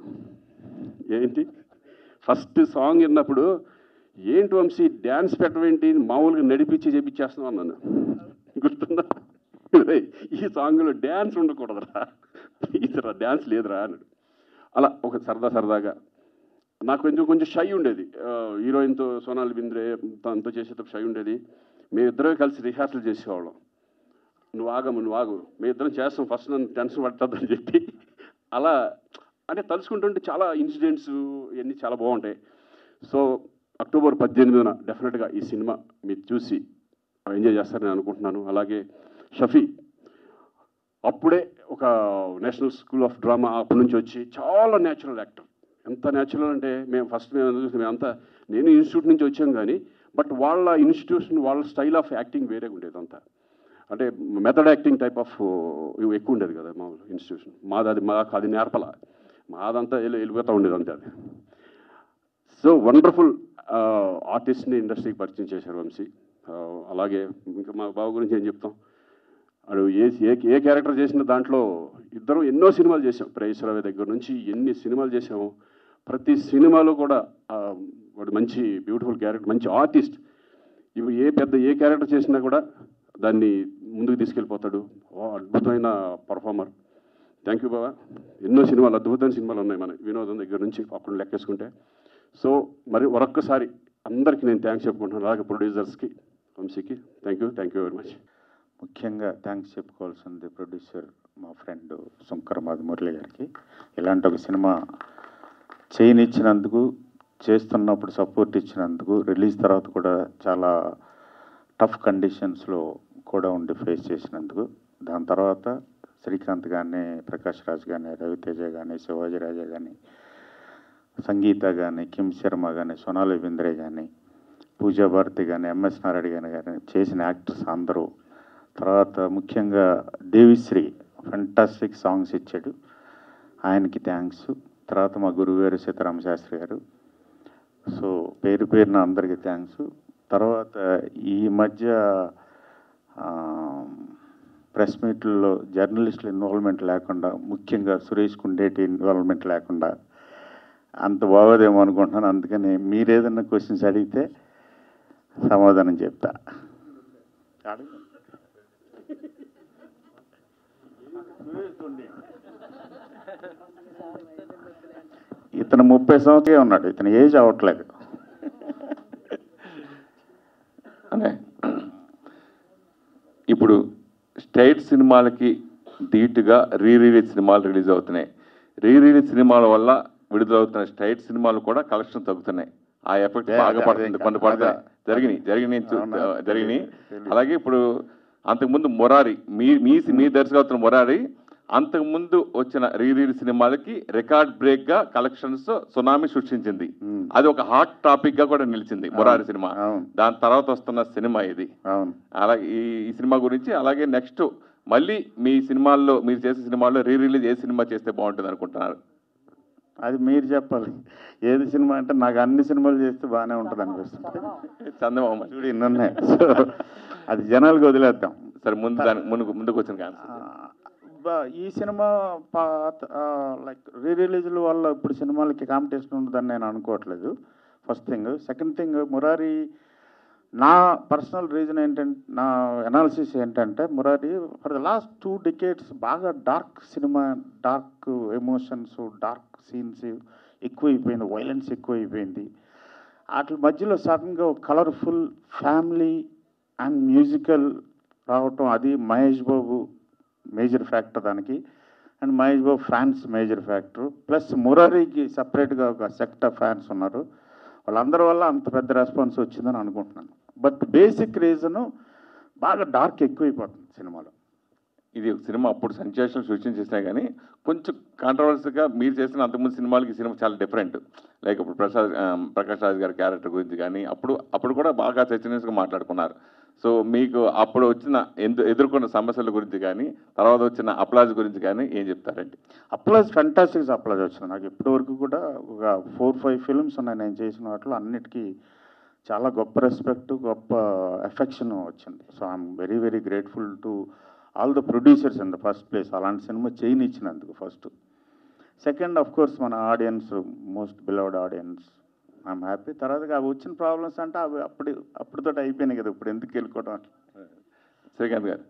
ఏంటి ఫస్ట్ సాంగ్ విన్నప్పుడు ఏంటి వంశీ డ్యాన్స్ పెట్టవేంటి మామూలుగా నడిపించి చేపించేస్తున్నాం అన్నాను గుర్తుందా రేయ్, ఈ సాంగ్లో డ్యాన్స్ ఉండకూడదురా ప్లీజ్ రా డ్యాన్స్ లేదురా అన్నాడు అలా ఒక సరదా సరదాగా నాకు కొంచెం కొంచెం షై ఉండేది ఆ, హీరోయిన్తో సోనాలి బింద్రే తనతో చేసేటప్పుడు షై ఉండేది మేమిద్దరమే కలిసి రిహార్సల్ చేసేవాళ్ళం నువ్వు ఆగము నువ్వు ఆగు మేమిద్దరం చేస్తాం ఫస్ట్ నన్ను టెన్షన్ పడుతుందని చెప్పి అలా అంటే తలుచుకుంటుంటే చాలా ఇన్సిడెంట్స్ ఇవన్నీ చాలా బాగుంటాయి సో అక్టోబర్ పద్దెనిమిదిన డెఫినెట్గా ఈ సినిమా మీరు చూసి ఎంజాయ్ చేస్తారని అనుకుంటున్నాను అలాగే షఫీ అప్పుడే ఒక నేషనల్ స్కూల్ ఆఫ్ డ్రామా అప్పటి నుంచి వచ్చి చాలా న్యాచురల్ యాక్టర్ ఎంత న్యాచురల్ అంటే మేము ఫస్ట్ మేము చూసి మేమంతా నేను ఇన్స్టిట్యూట్ నుంచి వచ్చాం కానీ బట్ వాళ్ళ ఇన్స్టిట్యూషన్ వాళ్ళ స్టైల్ ఆఫ్ యాక్టింగ్ వేరే ఉండేది అంతా అంటే మెథడ్ యాక్టింగ్ టైప్ ఆఫ్ ఇవి ఎక్కువ ఉండేది కదా మా ఇన్స్టిట్యూషన్ మాది అది మాకు అది నేర్పల మాదంతా వెళ్ళి వెళ్ళిపోతూ ఉండేది అంతే అది సో వండర్ఫుల్ ఆర్టిస్ట్ని ఇండస్ట్రీకి పరిచయం చేశారు వంశీ ఆ, అలాగే ఇంకా మా బావ గురించి ఏం చెప్తాం వాడు ఏ ఏ ఏ క్యారెక్టర్ చేసిన దాంట్లో ఇద్దరు ఎన్నో సినిమాలు చేసాం ప్రేయశ్వరవి దగ్గర నుంచి ఎన్ని సినిమాలు చేసాము ప్రతి సినిమాలో కూడా ఆ, వాడు మంచి బ్యూటిఫుల్ క్యారెక్టర్ మంచి ఆర్టిస్ట్ ఇప్పుడు ఏ పెద్ద ఏ క్యారెక్టర్ చేసినా కూడా దాన్ని ముందుకు తీసుకెళ్ళిపోతాడు ఓ అద్భుతమైన పర్ఫార్మర్ థ్యాంక్ యూ బాబా ఎన్నో సినిమాలు అద్భుతమైన సినిమాలు ఉన్నాయి మన వినోదం దగ్గర నుంచి అప్పుడు లెక్కేసుకుంటే సో మరి మరొక్కసారి అందరికీ నేను థ్యాంక్స్ చెప్పుకుంటున్నాను అలాగే ప్రొడ్యూసర్స్కి వంశీకి thank you thank you very much ముఖ్యంగా థ్యాంక్స్ చెప్పుకోవాల్సింది ప్రొడ్యూసర్ మా ఫ్రెండ్ శంకర్ మాధు మురళి గారికి ఇలాంటి ఒక సినిమా చేయనిచ్చినందుకు చేస్తున్నప్పుడు సపోర్ట్ ఇచ్చినందుకు రిలీజ్ తర్వాత కూడా చాలా టఫ్ కండిషన్స్లో కూడా ఉండి ఫేస్ చేసినందుకు దాని తర్వాత శ్రీకాంత్ కానీ ప్రకాష్ రాజ్ కానీ రవితేజ కానీ శివాజీ రాజా కానీ సంగీత కానీ కిమ్ శర్మ కానీ సోనాలి బింద్రే కానీ పూజా భారతి కానీ ఎంఎస్ నారాయణ గాని కానీ చేసిన యాక్టర్స్ అందరూ తర్వాత ముఖ్యంగా దేవిశ్రీ ఫంటాస్టిక్ సాంగ్స్ ఇచ్చాడు ఆయనకి థ్యాంక్స్ తర్వాత మా గురువుగారు సీతారామ శాస్త్రి గారు సో పేరు పేరున అందరికీ థ్యాంక్స్ తర్వాత ఈ మధ్య ప్రెస్ మీట్లలో జర్నలిస్టుల ఇన్వాల్వ్మెంట్ లేకుండా ముఖ్యంగా సురేష్ కుండేటి ఇన్వాల్వ్మెంట్ లేకుండా అంత బాగోదేమో అనుకుంటున్నాను అందుకని మీరు ఏదైనా క్వశ్చన్స్ అడిగితే సమాధానం చెప్తా అడుగు. ఇతను ముప్పై సంవత్సరాలే ఉన్నాడు ఇతను ఏజ్ అవ్వట్లేదు అనే ఇప్పుడు స్టేట్ సినిమాలకి ధీటుగా రీ రిలీజ్ సినిమాలు రిలీజ్ అవుతున్నాయి రీ రిలీజ్ సినిమాల వల్ల విడుదలవుతున్న స్టేట్ సినిమాలు కూడా కలెక్షన్ తగ్గుతున్నాయి ఆ ఎఫెక్ట్ అదే, బాగా అదే, పడుతుంది ఇంకా కొన్ని పడతాయి అదే. జరిగినాయి జరిగినాయి చూ- అవునా? జరిగినాయి తెలీదు. అలాగే ఇప్పుడు అంతకుముందు మొరారి మీ మీ మీ దర్శకత్వం మొరారి అంతకుముందు వచ్చిన రీ రిలీజ్ సినిమాలకి రికార్డ్ బ్రేక్ గా కలెక్షన్స్ సునామీ సృష్టించింది Hmm. అది ఒక హాట్ టాపిక్ గా కూడా నిలిచింది మొరారి సినిమా అవును. దాని తర్వాత వస్తున్న సినిమా ఇది అవును అలాగే ఈ ఈ సినిమా గురించి అలాగే నెక్స్ట్ మళ్ళీ మీ సినిమాల్లో మీరు చేసే సినిమాల్లో రీ రిలీజ్ ఏ సినిమా చేస్తే బాగుంటుంది అనుకుంటున్నారు అది మీరు చెప్పాలి ఏది సినిమా అంటే నాకు అన్ని సినిమాలు చేస్తే బాగానే ఉంటుంది అనిపిస్తుంది చందమామ చూడు ఇన్ని ఉన్నాయి సో అది జనాలకు వదిలేద్దాం సరే ముందు దాని ముందుకు ముందుకు వచ్చిన ఆ, కాన్సెప్ట్ బా- ఈ సినిమా పాత లైక్ రీ రిలీజ్ల వల్ల ఇప్పుడు సినిమాలకి కాంపిటీషన్ ఉంటుందని నేను అనుకోవట్లేదు first thing second thing Murari నా పర్సనల్ రీజన్ ఏంటంటే నా అనాలిసిస్ ఏంటంటే Murari for the last two decades బాగా dark cinema dark emotions dark scenes ఎక్కువైపోయింది వైలెన్స్ ఎక్కువైపోయింది వాటి మధ్యలో సడన్గా ఒక కలర్ఫుల్ ఫ్యామిలీ అండ్ మ్యూజికల్ రావటం అది మహేష్ బాబు మేజర్ ఫ్యాక్టర్ దానికి and Mahesh Babu fans major factor plus మురారికి సపరేట్గా ఒక సెక్ట్ ఆఫ్ ఫ్యాన్స్ ఉన్నారు వాళ్ళందరి వల్ల అంత పెద్ద రెస్పాన్స్ వచ్చిందని అనుకుంటున్నాను బట్ బేసిక్ రీజను బాగా డార్క్ ఎక్కువైపోతుంది సినిమాలో ఇది ఒక సినిమా అప్పుడు సెన్సేషన్ సృష్టించేసినా కానీ కొంచెం కాంట్రవర్సీగా మీరు చేసిన అంతకుముందు సినిమాలకి ఈ సినిమా చాలా డిఫరెంట్ లైక్ ఇప్పుడు ప్రసాద్ ఆ, ప్రకాష్ రాజ్ గారి క్యారెక్టర్ గురించి కానీ అప్పుడు అప్పుడు కూడా బాగా చర్చనీయంగా మాట్లాడుకున్నారు సో మీకు అప్పుడు వచ్చిన ఎందు ఎదుర్కొన్న సమస్యల గురించి కానీ తర్వాత వచ్చిన అప్లాజ్ గురించి కానీ ఏం చెప్తారండి అప్లాజ్ ఫెంటాస్టిక్స్ అప్లాజ్ వచ్చింది నాకు ఇప్పటివరకు కూడా ఒక ఫోర్ ఫైవ్ ఫిల్మ్స్ ఉన్నాయి నేను చేసిన వాటిలో అన్నిటికీ చాలా గొప్ప రెస్పెక్ట్ గొప్ప ఎఫెక్షన్ వచ్చింది so I'm very very grateful to all the producers in the first place అలాంటి సినిమా చేయనిచ్చినందుకు ఫస్ట్ సెకండ్ ఆఫ్ కోర్స్ మన audience most beloved audience I'm happy తర్వాత అవి వచ్చిన ప్రాబ్లమ్స్ అంటే అవి అప్పుడు అప్పుడుతో అయిపోయినాయి కదా ఇప్పుడు ఎందుకు వెళ్ళుకోవడం శ్రీకాంత్ గారు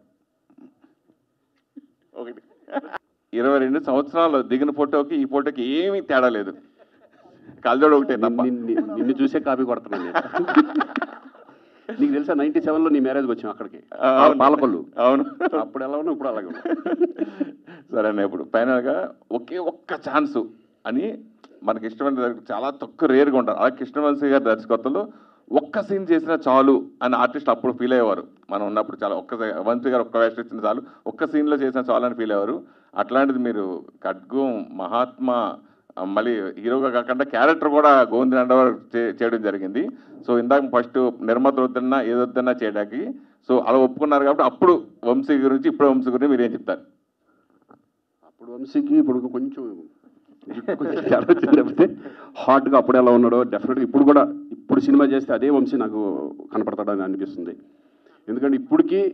ఒకటి ఇరవై రెండు సంవత్సరాలు దిగిన ఫోటోకి ఈ ఫోటోకి ఏమీ తేడా లేదు కళ్ళజోడు ఒకటే తప్ప నిన్ను నిన్ను చూసే కాపీ కొడుతున్నాను నేను నీకు తెలుసా నైన్టీ సెవెన్లో నీ మ్యారేజ్కి వచ్చాం అక్కడికి అవును. పాలకొల్లు అవును అప్పుడు ఎలా ఉన్నావు ఇప్పుడు అలాగే ఉన్నావు సరే అన్న ఇప్పుడు ఫైనల్గా ఒకే ఒక్క ఛాన్స్ అని మనకి ఇష్టమైన డైరెక్టర్ చాలా తక్కువ రేర్గా ఉంటారు అలాగే కృష్ణవంశీ గారి దర్శకత్వంలో ఒక్క సీన్ చేసినా చాలు అని ఆర్టిస్ట్ అప్పుడు ఫీల్ అయ్యేవారు మనం ఉన్నప్పుడు చాలా ఒక్క వంశీ గారు ఒక్క వేస్ట్ ఇచ్చిన చాలు ఒక్క సీన్లో చేసినా చాలు అని ఫీల్ అయ్యేవారు అట్లాంటిది మీరు ఖడ్గం మహాత్మా ఆ, మళ్ళీ హీరోగా కాకుండా క్యారెక్టర్ కూడా గోవింద్ నండవర్ చేయడం జరిగింది సో ఇందాక ఫస్ట్ నిర్మాత వద్దన్నా ఏదొద్దన్నా చేయడానికి సో అలా ఒప్పుకున్నారు కాబట్టి అప్పుడు వంశీ గురించి ఇప్పుడు వంశీ గురించి మీరు ఏం చెప్తారు అప్పుడు వంశీకి ఇప్పుడు కొంచెం కొంచెం తేడా వచ్చింది తప్పితే హాట్గా అప్పుడు ఎలా ఉన్నాడో డెఫినెట్గా ఇప్పుడు కూడా ఇప్పుడు సినిమా చేస్తే అదే వంశీ నాకు కనపడతాడని అనిపిస్తుంది ఎందుకంటే ఇప్పటికీ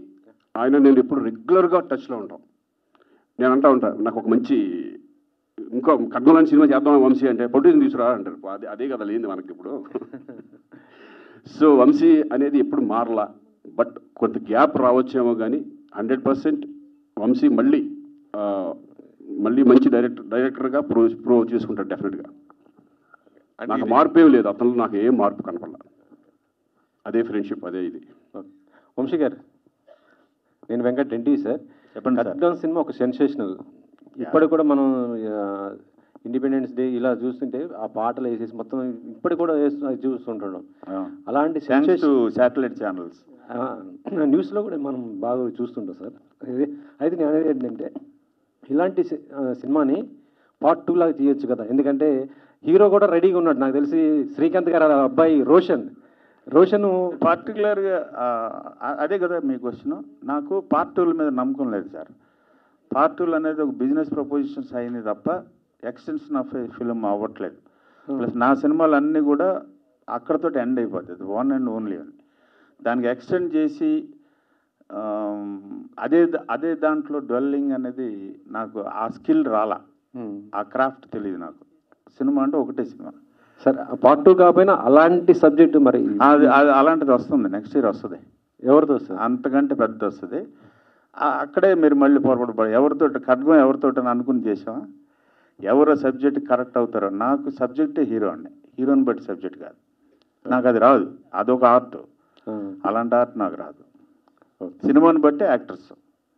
ఆయన నేను ఎప్పుడు రెగ్యులర్గా టచ్లో ఉంటాం నేను అంటా ఉంటా నాకు ఒక మంచి ఇంకో ఖడ్గంలోని సినిమా చేద్దాం వంశీ అంటే పొట్టిని తీసుకురా అంటారు అదే అదే కదా లేని మనకి ఇప్పుడు సో వంశీ అనేది ఎప్పుడు మారలా బట్ కొంత గ్యాప్ రావచ్చేమో కానీ హండ్రెడ్ పర్సెంట్ వంశీ మళ్ళీ ఆ, మళ్ళీ మంచి డైరెక్టర్ డైరెక్టర్గా ప్రూవ్ ప్రూవ్ చేసుకుంటాడు డెఫినెట్గా అంటే నాకు ఇది- మార్పు ఏం లేదు అతను నాకు ఏం మార్పు కనపడలా అదే ఫ్రెండ్షిప్ అదే ఇది వంశీ గారు నేను వెంకట్ రెడ్డి సార్ చెప్పండి సార్. కట్డౌన్ సినిమా ఒక సెన్సేషనల్ ఇప్పటికి కూడా మనం ఇండిపెండెన్స్ డే ఇలా చూస్తుంటే ఆ పాటలు వేసేసి మొత్తం ఇప్పటికి కూడా వేస్తు- అది చూస్తుంటున్నాం అలాంటి thanks to sensation satellite channels న్యూస్లో కూడా మనం బాగా చూస్తుంటాం సార్ ఇది అయితే నేను అనేది ఏంటంటే ఇలాంటి సి- ఆ, సినిమాని పార్ట్ టూ లాగా చేయొచ్చు కదా ఎందుకంటే హీరో కూడా రెడీగా ఉన్నాడు నాకు తెలిసి శ్రీకాంత్ గారు అబ్బాయి రోషన్ రోషన్ పర్టికులర్గా అదే కదా మీ క్వశ్చన్ నాకు పార్ట్ టూల మీద నమ్మకం లేదు సార్ పార్ట్ టూలు అనేది ఒక బిజినెస్ ప్రపోజిషన్స్ అయింది తప్ప ఎక్స్టెన్షన్ ఆఫ్ ఏ ఫిలిం అవ్వట్లేదు ప్లస్ నా సినిమాలు అన్నీ కూడా అక్కడతో ఎండ్ అయిపోతుంది వన్ అండ్ ఓన్లీ అని దానికి ఎక్స్టెండ్ చేసి ఆమ్, అదే ద- అదే దాంట్లో డ్వెల్లింగ్ అనేది నాకు ఆ స్కిల్ రాలా ఆ క్రాఫ్ట్ తెలియదు నాకు సినిమా అంటే ఒకటే సినిమా సార్ పార్ట్ టూ కాకపోయినా అలాంటి సబ్జెక్ట్ మరి అది అది అలాంటిది వస్తుంది నెక్స్ట్ ఇయర్ వస్తుంది ఎవరితో సార్ అంతకంటే పెద్ద వస్తుంది ఆ- అక్కడే మీరు మళ్ళీ పొరపాటు పడ ఎవరితో ఖడ్గం ఎవరితో అని అనుకుని చేసామా ఎవరో సబ్జెక్ట్ కరెక్ట్ అవుతారో నాకు సబ్జెక్టే హీరో అండి హీరోని బట్టి సబ్జెక్ట్ కాదు నాకు అది రాదు అదొక ఆర్ట్ ఆ. అలాంటి ఆర్ట్ నాకు రాదు సినిమాని బట్టి యాక్టర్స్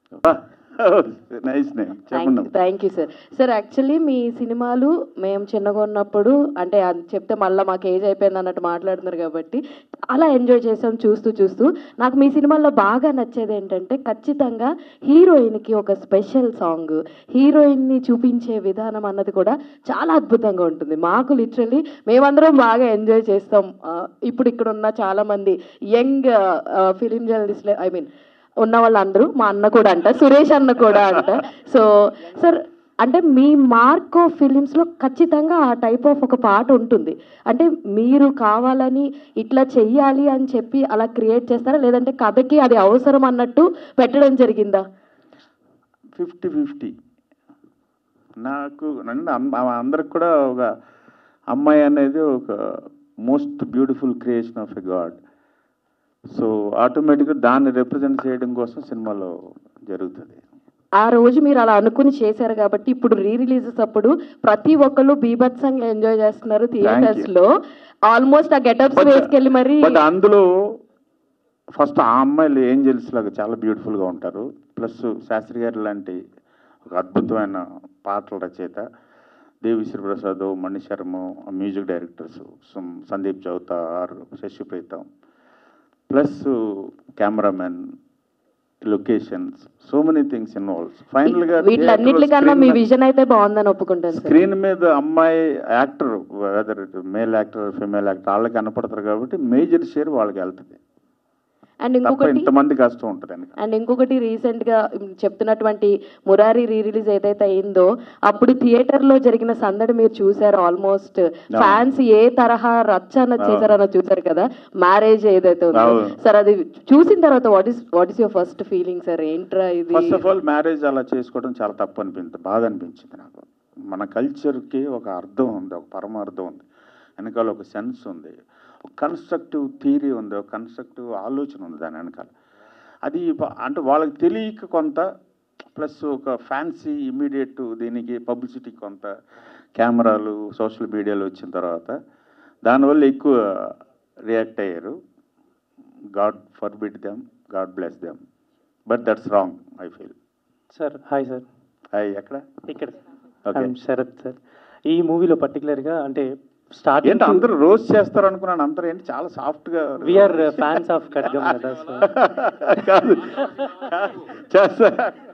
నైస్ నేమ్ చెప్పండి thank you sir sir actually మీ సినిమాలు మేము చిన్నగా ఉన్నప్పుడు అంటే అది చెప్తే మళ్ళీ మాకు ఏజ్ అయిపోయింది అన్నట్టు మాట్లాడుతున్నారు కాబట్టి అలా ఎంజాయ్ చేసాం చూస్తూ చూస్తూ నాకు మీ సినిమాల్లో బాగా నచ్చేది ఏంటంటే ఖచ్చితంగా హీరోయిన్కి ఒక స్పెషల్ సాంగ్ హీరోయిన్ని చూపించే విధానం అన్నది కూడా చాలా అద్భుతంగా ఉంటుంది మాకు లిటరల్లీ మేమందరం బాగా ఎంజాయ్ చేస్తాం ఆ, ఇప్పుడు ఇక్కడ ఉన్న చాలామంది యంగ్ ఫిలిం జర్నలిస్ట్లు ఐ మీన్ ఉన్న వాళ్ళందరూ మా అన్న కూడా అంట సురేష్ అన్న కూడా అంట సో సార్ అంటే మీ మార్కో ఫిలిమ్స్లో ఖచ్చితంగా ఆ టైప్ ఆఫ్ ఒక పాట ఉంటుంది అంటే మీరు కావాలని ఇట్లా చెయ్యాలి అని చెప్పి అలా క్రియేట్ చేస్తారా లేదంటే కథకి అది అవసరం అన్నట్టు పెట్టడం జరిగిందా ఫిఫ్టీ ఫిఫ్టీ నాకు నన్ను అమ్- ఆ అందరికి కూడా ఒక అమ్మాయి అనేది ఒక most beautiful creation of a god so ఆటోమేటిక్గా దాన్ని రిప్రజెంట్ చేయడం కోసం సినిమాలో జరుగుతుంది ఆ రోజు మీరు అలా అనుకుని చేశారు కాబట్టి ఇప్పుడు రీ రిలీజెస్ అప్పుడు ప్రతి ఒక్కళ్ళు బీభత్సంగా ఎంజాయ్ చేస్తున్నారు థియేటర్స్ లో ఆల్మోస్ట్ ఆ గెటప్స్ వేసుకెళ్ళి మరి బట్ అందులో ఫస్ట్ ఆ అమ్మాయిలు ఏంజల్స్ లాగా చాలా బ్యూటిఫుల్గా ఉంటారు ప్లస్ శాస్త్రి గారి లాంటి ఒక అద్భుతమైన పాటల రచయిత Devi Sri Prasad Mani Sharma music directors Sandeep Chowtar Sashi Preetham plus cameraman locations so many things involves ఫైనల్గా వీటిలన్నిటికన్నా మీ విజన్ అయితే బాగుందని ఒప్పుకుంటాను సార్ స్క్రీన్ మీద అమ్మాయి actor whether male actor female actor వాళ్ళకి కనపడతారు కాబట్టి మేజర్ షేర్ వాళ్ళకి వెళ్తుంది అండ్ తప్ప ఇంకొకటి ఇంతమంది కష్టం ఉంటుంది వెనక అండ్ ఇంకొకటి రీసెంట్ గా చెప్తున్నటువంటి మురారి రీ రిలీజ్ ఏదైతే అయిందో అప్పుడు థియేటర్ లో జరిగిన సందడి మీరు చూసారు ఆల్మోస్ట్ ఫ్యాన్స్ ఏ తరహా రచ్చ అన్నది చేశారన్న చూసారు కదా మ్యారేజ్ ఏదైతే ఉందో అవును. సార్ అది చూసిన తర్వాత what is what is your first feeling sir ఏంట్రా ఇది ఫస్ట్ ఆఫ్ ఆల్ మ్యారేజ్ అలా చేసుకోవడం చాలా తప్పు అనిపించింది బాధ అనిపించింది నాకు మన కల్చర్కి ఒక అర్థం ఉంది ఒక పరమార్థం ఉంది వెనకాల ఒక సెన్స్ ఉంది ఒక కన్స్ట్రక్టివ్ థీరీ ఉంది ఒక కన్స్ట్రక్టివ్ ఆలోచన ఉంది దాని వెనకాల అది ప- అంటే వాళ్ళకి తెలియక కొంత ప్లస్ ఒక ఫ్యాన్సీ ఇమీడియట్ దీనికి పబ్లిసిటీ కొంత కెమెరాలు సోషల్ మీడియాలో వచ్చిన తర్వాత దానివల్ల ఎక్కువ రియాక్ట్ అయ్యారు God forbid them God bless them but that's wrong I feel sir hi sir hi ఎక్కడ ఇక్కడ Okay. ఐఎమ్ శరత్ సార్ ఈ మూవీలో పర్టికులర్గా అంటే స్టార్టింగ్ ఏంటి అందరూ రోజు చేస్తారు అనుకున్నాను అందరూ ఏంటి చాలా సాఫ్ట్ గా వీఆర్ ఫ్యాన్స్ ఆఫ్ ఖడ్గం కదా సో కాదు చేస్తా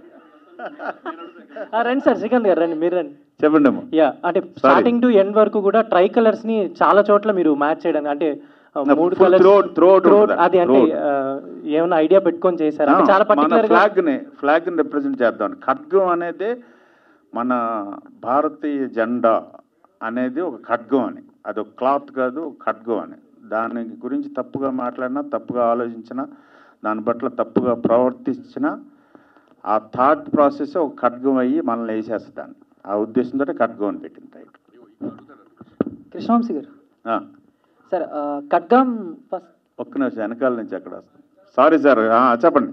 రండి సార్ శ్రీకాంత్ గారు రండి మీరు రండి చెప్పండి అమ్మా యా అంటే స్టార్టింగ్ టు ఎండ్ వరకు కూడా ట్రై కలర్స్ ని చాలా చోట్ల మీరు మ్యాచ్ చేయడానికి అంటే ఆ, నా మూడు full కలర్స్ throat- throat ఉంటుంది. అది అంటే throat. ఆ, ఏమైనా ఐడియా పెట్టుకొని చేశారు అంటే చాలా మన పర్టికులర్ గా ఫ్లాగ్ ని ఫ్లాగ్ ని రిప్రజెంట్ చేద్దాం ఖడ్గం అనేది మన భారతీయ జెండా అనేది ఒక ఖడ్గం అని అది ఒక క్లాత్ కాదు ఒక ఖడ్గం అని దాని గురించి తప్పుగా మాట్లాడినా తప్పుగా ఆలోచించినా దాని పట్ల తప్పుగా ప్రవర్తించిన ఆ థాట్ ప్రాసెస్ ఒక ఖడ్గం అయ్యి మనల్ని వేసేస్తాను ఆ ఉద్దేశంతో ఖడ్గం అని పెట్టింది టైటిల్ కృష్ణవంశీ గారు ఆ, సార్ ఆ, ఖడ్గం ఫస్ట్ ఒక్క నిమిషం వెనకాల నుంచి అక్కడ వస్తాను సారీ సార్ ఆ, చెప్పండి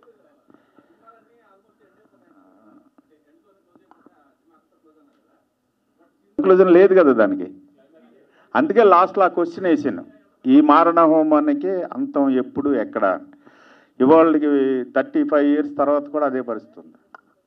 కంక్లూజన్ లేదు కదా దానికి అందుకే లాస్ట్లో ఆ క్వశ్చన్ వేసాను ఈ మారణ హోమానికి అంతం ఎప్పుడు ఎక్కడ ఇవాళకి థర్టీ ఫైవ్ ఇయర్స్ తర్వాత కూడా అదే పరిస్థితి ఉంది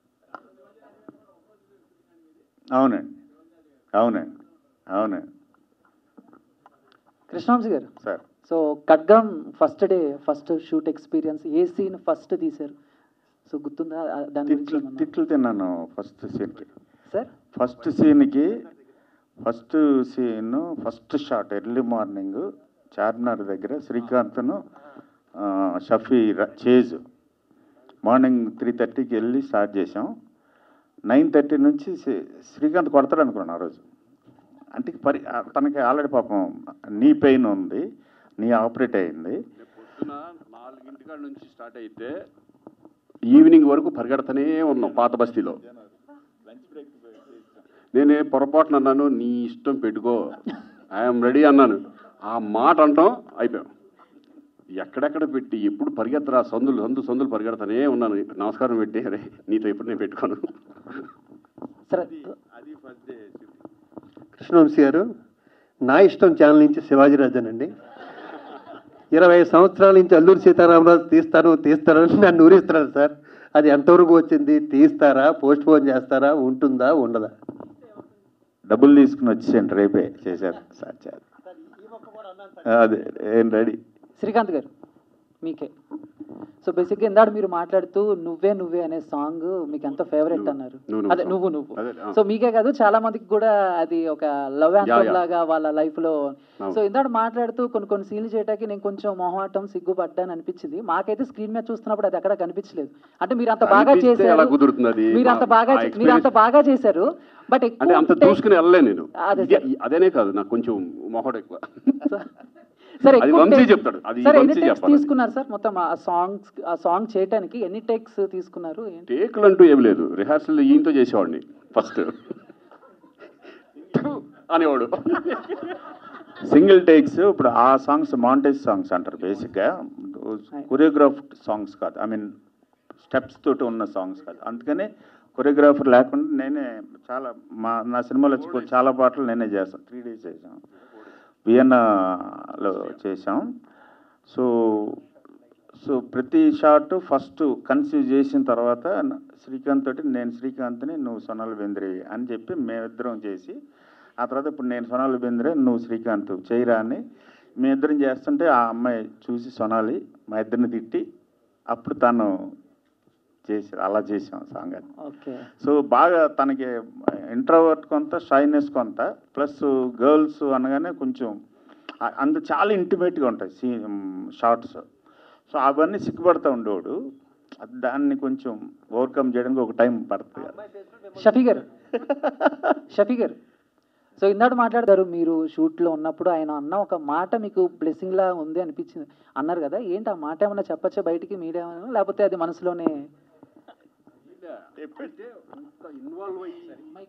అవునండి అవునండి అవునండి Krishna Vamsi garu sir so Khadgam first day first shoot experience ఏ సీన్ ఫస్ట్ తీశారు సో గుర్తుందా ఆ, దాని గురించి తిట్లు ఏమన్నా? తిట్లు తిన్నాను ఫస్ట్ సీన్కి సార్ ఫస్ట్ సీన్కి first scene first shot early morning Charminar దగ్గర శ్రీకాంత్ను ఆ, షఫీ ర- చేజ్ మార్నింగ్ త్రీ థర్టీకి వెళ్ళి స్టార్ట్ చేసాం నైన్ థర్టీ నుంచి శ్రీ- శ్రీకాంత్ కొడతాడు అనుకున్నాను ఆ రోజు అంటే పరి ఆ, తనకి ఆల్రెడీ పాపం నీ పెయిన్ ఉంది నీ ఆపరేట్ అయింది పొద్దున నాలుగింటికాడ నుంచి స్టార్ట్ అయితే ఈవినింగ్ వరకు పరిగెడతానే ఉన్నాం పాత బస్తీలో నేనే పొరపాటున అన్నాను నీ ఇష్టం పెట్టుకో ఐఎమ్ రెడీ అన్నాను ఆ మాట అంటాం అయిపోయాం ఎక్కడెక్కడ పెట్టి ఎప్పుడు పరిగెత్తరా సందులు సందు సందులు పరిగెడతానే ఉన్నాను నమస్కారం పెట్టి అరే నీతో ఎప్పుడు నేను పెట్టుకోను సరే అది ఫస్ట్ డే కృష్ణవంశీ గారు నా ఇష్టం ఛానల్ నుంచి శివాజీరాజన్ అండి ఇరవై సంవత్సరాల నుంచి అల్లూరి సీతారామరాజు తీస్తాను తీస్తాను అని నన్ను ఊరిస్తున్నారు సార్ అది ఎంతవరకు వచ్చింది తీస్తారా పోస్ట్ పోన్ చేస్తారా ఉంటుందా ఉండదా డబ్బులు తీసుకుని వచ్చేయండి రేపే చేశారు సార్ చేయాలి అదే ఏం రెడీ శ్రీకాంత్ గారు మీకే సో బేసిక్గా ఇందాక మీరు మాట్లాడుతూ నువ్వే నువ్వే అనే సాంగ్ మీకు ఎంత ఫేవరెట్ నువ్వు- అన్నారు నువ్వు- నువ్వు అదే song. నువ్వు నువ్వు అదే, ఆ. సో మీకే కాదు చాలా మందికి కూడా అది ఒక లవ్ యా. యాంథమ్ లాగా వాళ్ళ లైఫ్ లో అవును. సో ఇందాక మాట్లాడుతూ కొన్ని కొన్ని సీన్లు చేయడానికి నేను కొంచెం మొహమాటం సిగ్గుపడ్డాను అనిపించింది మాకైతే స్క్రీన్ మీద చూస్తున్నప్పుడు అది ఎక్కడ కనిపించలేదు అంటే మీరు అంత బాగా కనిపిస్తే ఎలా చేశారు కుదురుతుంది అది? మీరు అంత మా- బాగా ఆ చే- మీరు అంత experience- బాగా చేశారు బట్ అంటే అంత దూసుకుని వెళ్ళలే నేను అదే ఇదే- అదేనే కాదు నాకు కొంచెం మొహడు ఎక్కువ సరే అది ఎక్కువ వంశీ take- చెప్తాడు. అది సరే ఎన్ని వంశీ టేక్స్ చెప్పాలి. తీసుకున్నారు సార్ మొత్తం ఆ సాంగ్స్ ఆ సాంగ్ చేయడానికి ఎన్ని టేక్స్ తీసుకున్నారు ఏంటి టేకులు అంటూ ఏమి లేదు రిహార్సల్ ఈయనతో చేసేవాడిని ఫస్ట్ అనేవాడు సింగిల్ టేక్స్ ఇప్పుడు ఆ సాంగ్స్ మాంటేజ్ సాంగ్స్ అంటారు బేసిక్గా కొరియోగ్రాఫ్డ్ సాంగ్స్ కాదు ఐ మీన్ స్టెప్స్ తోటి ఉన్న సాంగ్స్ కాదు అందుకని కొరియోగ్రాఫర్ లేకుండా నేనే చాలా మా నా సినిమాలో వచ్చి కొన్ని చాలా పాటలు నేనే చేస్తాను త్రీ డేస్ చేసాం వియన్నాలో చేసాం సో సో ప్రతి షాట్ ఫస్ట్ కన్సీవ్ చేసిన తర్వాత న- శ్రీకాంత్ తోటి నేను శ్రీకాంత్ని నువ్వు సొనాలి బెంద్రే అని చెప్పి మేమిద్దరం చేసి ఆ తర్వాత ఇప్పుడు నేను సొనాలి బెంద్రే నువ్వు శ్రీకాంత్ చేయరా అని మేమిద్దరం చేస్తుంటే ఆ అమ్మాయి చూసి సొనాలి మా ఇద్దరిని తిట్టి అప్పుడు తను చేసి అలా చేసాం సాంగ్ అది ఓకే సో బాగా తనకి ఇంట్రోవర్ట్ కొంత షైనెస్ కొంత ప్లస్ గర్ల్స్ అనగానే కొంచెం ఆ- అందు చాలా ఇంటిమేట్గా ఉంటాయి సీ షార్ట్స్ సో అవన్నీ సిగ్గుపడుతూ ఉండేవాడు అది దాన్ని కొంచెం ఓవర్కమ్ చేయడానికి ఒక టైం పడుతుంది కదా. షఫీ గారు షఫీ గారు సో ఇందాక మాట్లాడతారు మీరు షూట్లో ఉన్నప్పుడు ఆయన అన్న ఒక మాట మీకు బ్లెస్సింగ్ లా ఉంది అనిపించింది అన్నారు కదా ఏంటి ఆ మాట ఏమన్నా చెప్పచ్చా బయటికి మీడియా లేకపోతే అది మనసులోనే ఇన్వాల్వ్ అయ్యి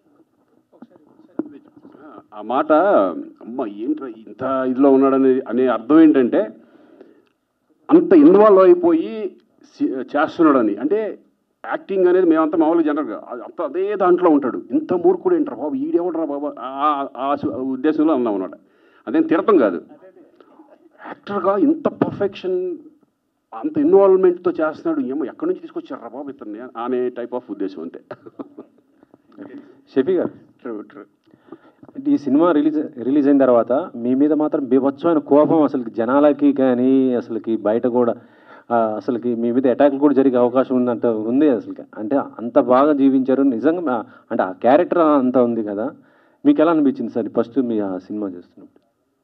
ఆ మాట అమ్మ ఏంట్రా ఇంత ఇదిలో ఉన్నాడని అనే అర్థం ఏంటంటే అంత ఇన్వాల్వ్ అయిపోయి సి- చేస్తున్నాడని అంటే యాక్టింగ్ అనేది మేమంతా మామూలుగా జనరల్గా అంత అదే దాంట్లో ఉంటాడు ఇంత మూర్ఖుడు ఏంట్రా బాబు ఈడెవడరా బాబు ఆ- ఆ సు- ఉద్దేశంలో అన్నాం అనమాట అదేం తిడతాం కాదు యాక్టర్గా ఇంత పర్ఫెక్షన్ అంత ఇన్వాల్వ్మెంట్తో చేస్తున్నాడు ఏమో ఎక్కడి నుంచి తీసుకొచ్చారా బాబు ఇతన్ని అనే టైప్ ఆఫ్ ఉద్దేశం అంతే షఫీ గారు ట్రూ ట్రూ అంటే ఈ సినిమా రిలీజ్ రిలీజ్ అయిన తర్వాత మీ మీద మాత్రం బీభత్సమైన కోపం అసలుకి జనాలకి కానీ అసలుకి బయట కూడా ఆ, అసలుకి మీ మీద అటాక్లు కూడా జరిగే అవకాశం ఉందంట ఉంది అసలుకి అంటే అంత బాగా జీవించారు నిజంగా మా- అంటే ఆ క్యారెక్టర్ అంత ఉంది కదా మీకు ఎలా అనిపించింది సార్ ఫస్ట్ మీ ఆ సినిమా చేస్తున్నప్పుడు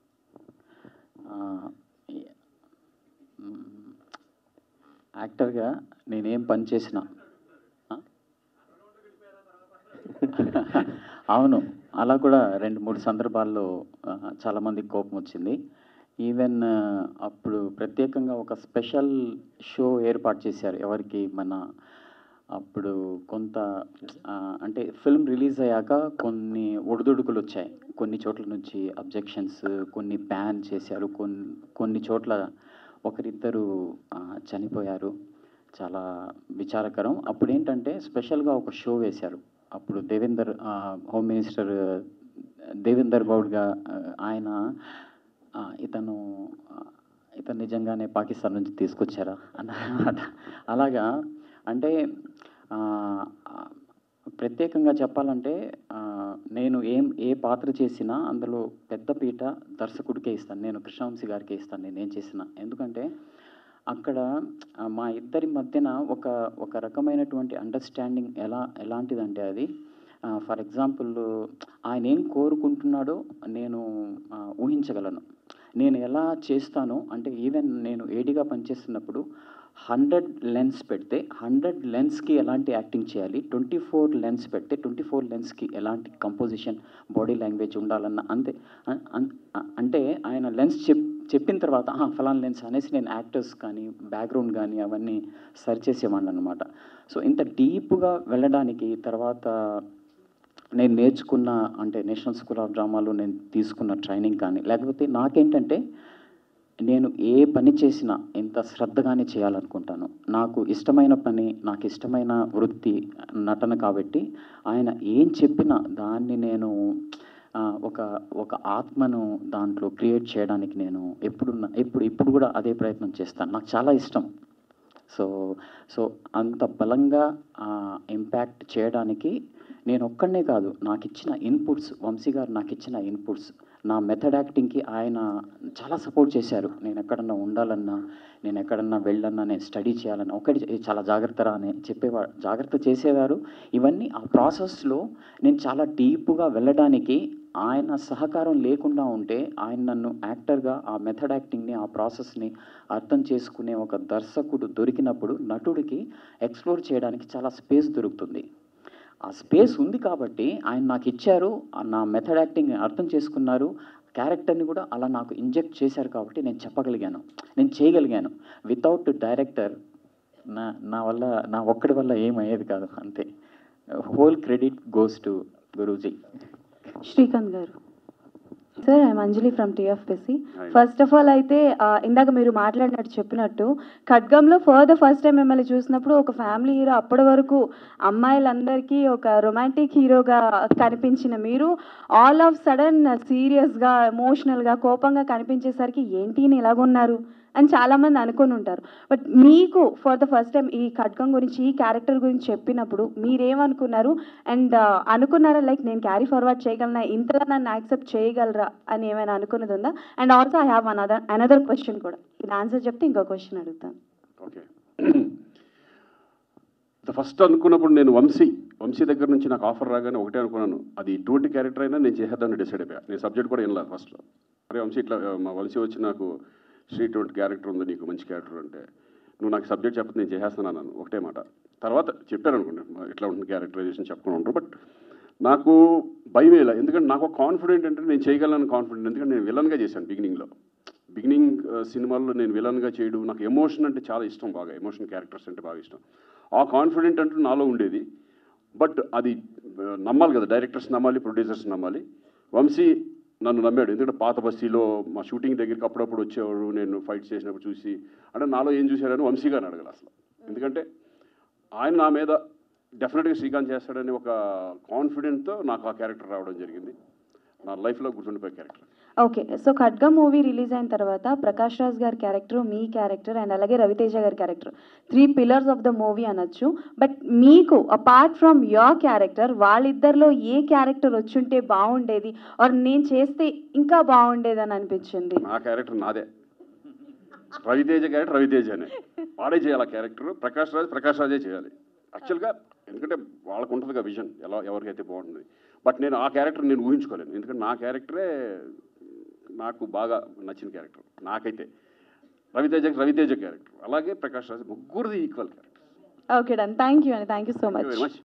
ఆ, ఈ- మ్, యాక్టర్గా నేనేం పని చేసినా ఆ? అవును అలా కూడా రెండు మూడు సందర్భాల్లో ఆ, చాలామందికి కోపం వచ్చింది ఈవెన్ అప్పుడు ప్రత్యేకంగా ఒక స్పెషల్ షో ఏర్పాటు చేశారు ఎవరికి మన అప్పుడు కొంత ఆ, అంటే ఫిల్మ్ రిలీజ్ అయ్యాక కొన్ని ఒడిదుడుకులు వచ్చాయి కొన్ని చోట్ల నుంచి అబ్జెక్షన్స్ కొన్ని బ్యాన్ చేశారు కొన్ని కొన్ని చోట్ల ఒకరిద్దరు ఆ, చనిపోయారు చాలా విచారకరం అప్పుడు ఏంటంటే స్పెషల్గా ఒక షో వేశారు అప్పుడు దేవేందర్ ఆ, హోమ్ మినిస్టర్ దేవేందర్ గౌడ్గా ఆ, ఆయన ఆ, ఇతను ఆ, ఇతను నిజంగానే పాకిస్తాన్ నుంచి తీసుకొచ్చారా అన్నమాట అలాగా అంటే ఆ, ఆ, ప్రత్యేకంగా చెప్పాలంటే ఆ, నేను ఏం ఏ పాత్ర చేసినా అందులో పెద్ద పీట దర్శకుడికే ఇస్తాను నేను కృష్ణవంశీ గారికే ఇస్తాను నేను ఏం చేసినా ఎందుకంటే అక్కడ ఆ, మా ఇద్దరి మధ్యన ఒక ఒక రకమైనటువంటి అండర్స్టాండింగ్ ఎలా ఎలాంటిదంటే అది ఫర్ ఎగ్జాంపుల్ ఆయన ఏం కోరుకుంటున్నాడో నేను ఆ, ఊహించగలను నేను ఎలా చేస్తానో అంటే ఈవెన్ నేను ఏడిగా పనిచేస్తున్నప్పుడు హండ్రెడ్ లెన్స్ పెడితే హండ్రెడ్ లెన్స్కి ఎలాంటి యాక్టింగ్ చేయాలి ట్వంటీ ఫోర్ లెన్స్ పెడితే ట్వంటీ ఫోర్ లెన్స్కి ఎలాంటి కంపోజిషన్ బాడీ లాంగ్వేజ్ ఉండాలన్న అంతే అన్- అన్- అంటే ఆయన లెన్స్ చెప్ చెప్పిన తర్వాత "ఆహా, ఫలానా లెన్స్ అనేసి నేను యాక్టర్స్ కానీ బ్యాక్గ్రౌండ్ కానీ అవన్నీ సర్చ్ చేసేవాడిని అనమాట సో ఇంత డీప్గా వెళ్ళడానికి తర్వాత నేను నేర్చుకున్న అంటే నేషనల్ స్కూల్ ఆఫ్ డ్రామాలో నేను తీసుకున్న ట్రైనింగ్ కానీ లేకపోతే నాకేంటంటే నేను ఏ పని చేసినా ఎంత శ్రద్ధగానే చేయాలనుకుంటాను నాకు ఇష్టమైన పని నాకు ఇష్టమైన వృత్తి నటన కాబట్టి ఆయన ఏం చెప్పినా దాన్ని నేను ఆ, ఒక ఒక ఆత్మను దాంట్లో క్రియేట్ చేయడానికి నేను ఎప్పుడు ఎప్పుడు ఇప్పుడు కూడా అదే ప్రయత్నం చేస్తాను నాకు చాలా ఇష్టం సో సో అంత బలంగా ఇంపాక్ట్ చేయడానికి నేను ఒక్కడనే కాదు నాకు ఇచ్చిన ఇన్పుట్స్ వంశీ గారు నాకు ఇచ్చిన ఇన్పుట్స్ నా మెథడ్ యాక్టింగ్కి ఆయన చాలా సపోర్ట్ చేశారు నేను ఎక్కడన్నా ఉండాలన్నా నేను ఎక్కడన్నా వెళ్ళన్నా నేను స్టడీ చేయాలన్నా ఒకటి "ఏ, చాలా జాగ్రత్త రా" అని చెప్పేవాడు జాగ్రత్త చేసేవారు ఇవన్నీ ఆ ప్రాసెస్లో నేను చాలా డీప్గా వెళ్ళడానికి ఆయన సహకారం లేకుండా ఉంటే ఆయన నన్ను యాక్టర్గా ఆ మెథడ్ యాక్టింగ్ని ఆ ప్రాసెస్ని అర్థం చేసుకునే ఒక దర్శకుడు దొరికినప్పుడు నటుడికి ఎక్స్ప్లోర్ చేయడానికి చాలా స్పేస్ దొరుకుతుంది ఆ స్పేస్ ఉంది కాబట్టి ఆయన నాకు ఇచ్చారు ఆ నా మెథడ్ యాక్టింగ్ అర్థం చేసుకున్నారు క్యారెక్టర్ని కూడా అలా నాకు ఇంజెక్ట్ చేశారు కాబట్టి నేను చెప్పగలిగాను నేను చేయగలిగాను వితౌట్ డైరెక్టర్ నా నా వల్ల నా ఒక్కడి వల్ల ఏమయ్యేది కాదు అంతే whole credit goes to Guruji Srikanth గారు sir I'm Anjali from TFPC Hi. First of all అయితే ఆ, ఇందాక మీరు మాట్లాడినట్టు చెప్పినట్టు ఖడ్గంలో ఫర్ ద ఫస్ట్ టైం మిమ్మల్ని చూసినప్పుడు ఒక ఫ్యామిలీ హీరో అప్పటి వరకు అమ్మాయిలందరికీ ఒక రొమాంటిక్ హీరోగా కనిపించిన మీరు ఆల్ ఆఫ్ సడన్ సీరియస్గా ఎమోషనల్గా కోపంగా కనిపించేసరికి ఏంటి ఈయన ఇలాగున్నారు అని చాలామంది అనుకొని ఉంటారు బట్ మీకు ఫర్ ద ఫస్ట్ టైం ఈ ఖడ్గం గురించి ఈ క్యారెక్టర్ గురించి చెప్పినప్పుడు మీరేమనుకున్నారు అండ్ అనుకున్నారా లైక్ నేను క్యారీ ఫార్వర్డ్ చేయగలనా ఇంతగా నన్ను యాక్సెప్ట్ చేయగలరా అని ఏమైనా అనుకున్నది ఉందా and also I have another another question కూడా ఇది ఆన్సర్ చెప్తే ఇంకో క్వశ్చన్ అడుగుతాను ఓకే ఫస్ట్ అనుకున్నప్పుడు నేను వంశీ వంశీ దగ్గర నుంచి నాకు ఆఫర్ రాగానే ఒకటే అనుకున్నాను అది ఇటువంటి క్యారెక్టర్ అయినా నేను చేసేద్దామని డిసైడ్ అయిపోయా నేను సబ్జెక్ట్ కూడా వినలేదు ఫస్ట్లో అరే వంశీ ఇట్లా ఆ, మా వంశీ వచ్చి నాకు శ్రీ ఇటువంటి క్యారెక్టర్ ఉంది నీకు మంచి క్యారెక్టర్ అంటే నువ్వు నాకు సబ్జెక్ట్ చెప్పదు నేను చేసేస్తున్నాను అన్నాను ఒకటే మాట తర్వాత చెప్పాను అనుకోండి మా- ఇట్లా ఉంటుంది క్యారెక్టరైజేషన్ చెప్పుకుని ఉంటారు బట్ నాకు భయం వేయలే ఎందుకంటే నాకు ఒక కాన్ఫిడెంట్ అంటే నేను చేయగలను కాన్ఫిడెంట్ ఎందుకంటే నేను విలన్గా చేశాను బిగినింగ్లో బిగినింగ్ సినిమాల్లో నేను విలన్గా చేయడం నాకు ఎమోషన్ అంటే చాలా ఇష్టం బాగా ఎమోషన్ క్యారెక్టర్స్ అంటే బాగా ఇష్టం ఆ కాన్ఫిడెంట్ అంటూ నాలో ఉండేది బట్ అది ఆ, నమ్మాలి కదా డైరెక్టర్స్ నమ్మాలి ప్రొడ్యూసర్స్ నమ్మాలి వంశీ నన్ను నమ్మాడు ఎందుకంటే పాత బస్తీలో మా షూటింగ్ దగ్గరికి అప్పుడప్పుడు వచ్చేవాడు నేను ఫైట్ చేసినప్పుడు చూసి అంటే నాలో ఏం చూశారని వంశీ గారిని అడగాలి అసలు ఎందుకంటే ఆయన నా మీద డెఫినెట్గా శ్రీకాంత్ చేస్తాడని ఒక కాన్ఫిడెంట్తో నాకు ఆ క్యారెక్టర్ రావడం జరిగింది నా లైఫ్లో గుర్తుండిపోయే character okay so Khadgam movie release అయిన తర్వాత ప్రకాష్ రాజ్ గారి క్యారెక్టర్ మీ క్యారెక్టర్ అండ్ అలాగే రవితేజ గారి character three pillars of the movie అనొచ్చు బట్ మీకు అపార్ట్ ఫ్రమ్ యోర్ క్యారెక్టర్ వాళ్ళిద్దరిలో ఏ క్యారెక్టర్ వచ్చుంటే బాగుండేది ఆర్ నేను చేస్తే ఇంకా బాగుండేది అని అనిపించింది నా క్యారెక్టర్ నాదే రవితేజ క్యారెక్టర్ రవితేజనే వాడే చేయాలి ఆ క్యారెక్టర్ ప్రకాష్ రాజ్ ప్రకాష్ రాజే చేయాలి యాక్చువల్గా ఎందుకంటే వాళ్ళకు ఉంటుందిగా విజన్ ఎలా ఎవరికైతే బాగుంటుంది బట్ నేను ఆ క్యారెక్టర్ నేను ఊహించుకోలేను ఎందుకంటే నా క్యారెక్టరే నాకు బాగా నచ్చిన క్యారెక్టర్ నాకైతే రవితేజ రవితేజ క్యారెక్టర్ అలాగే ప్రకాష్ రాజ్ ముగ్గురిది equal character okay done thank you అండి thank you so very much much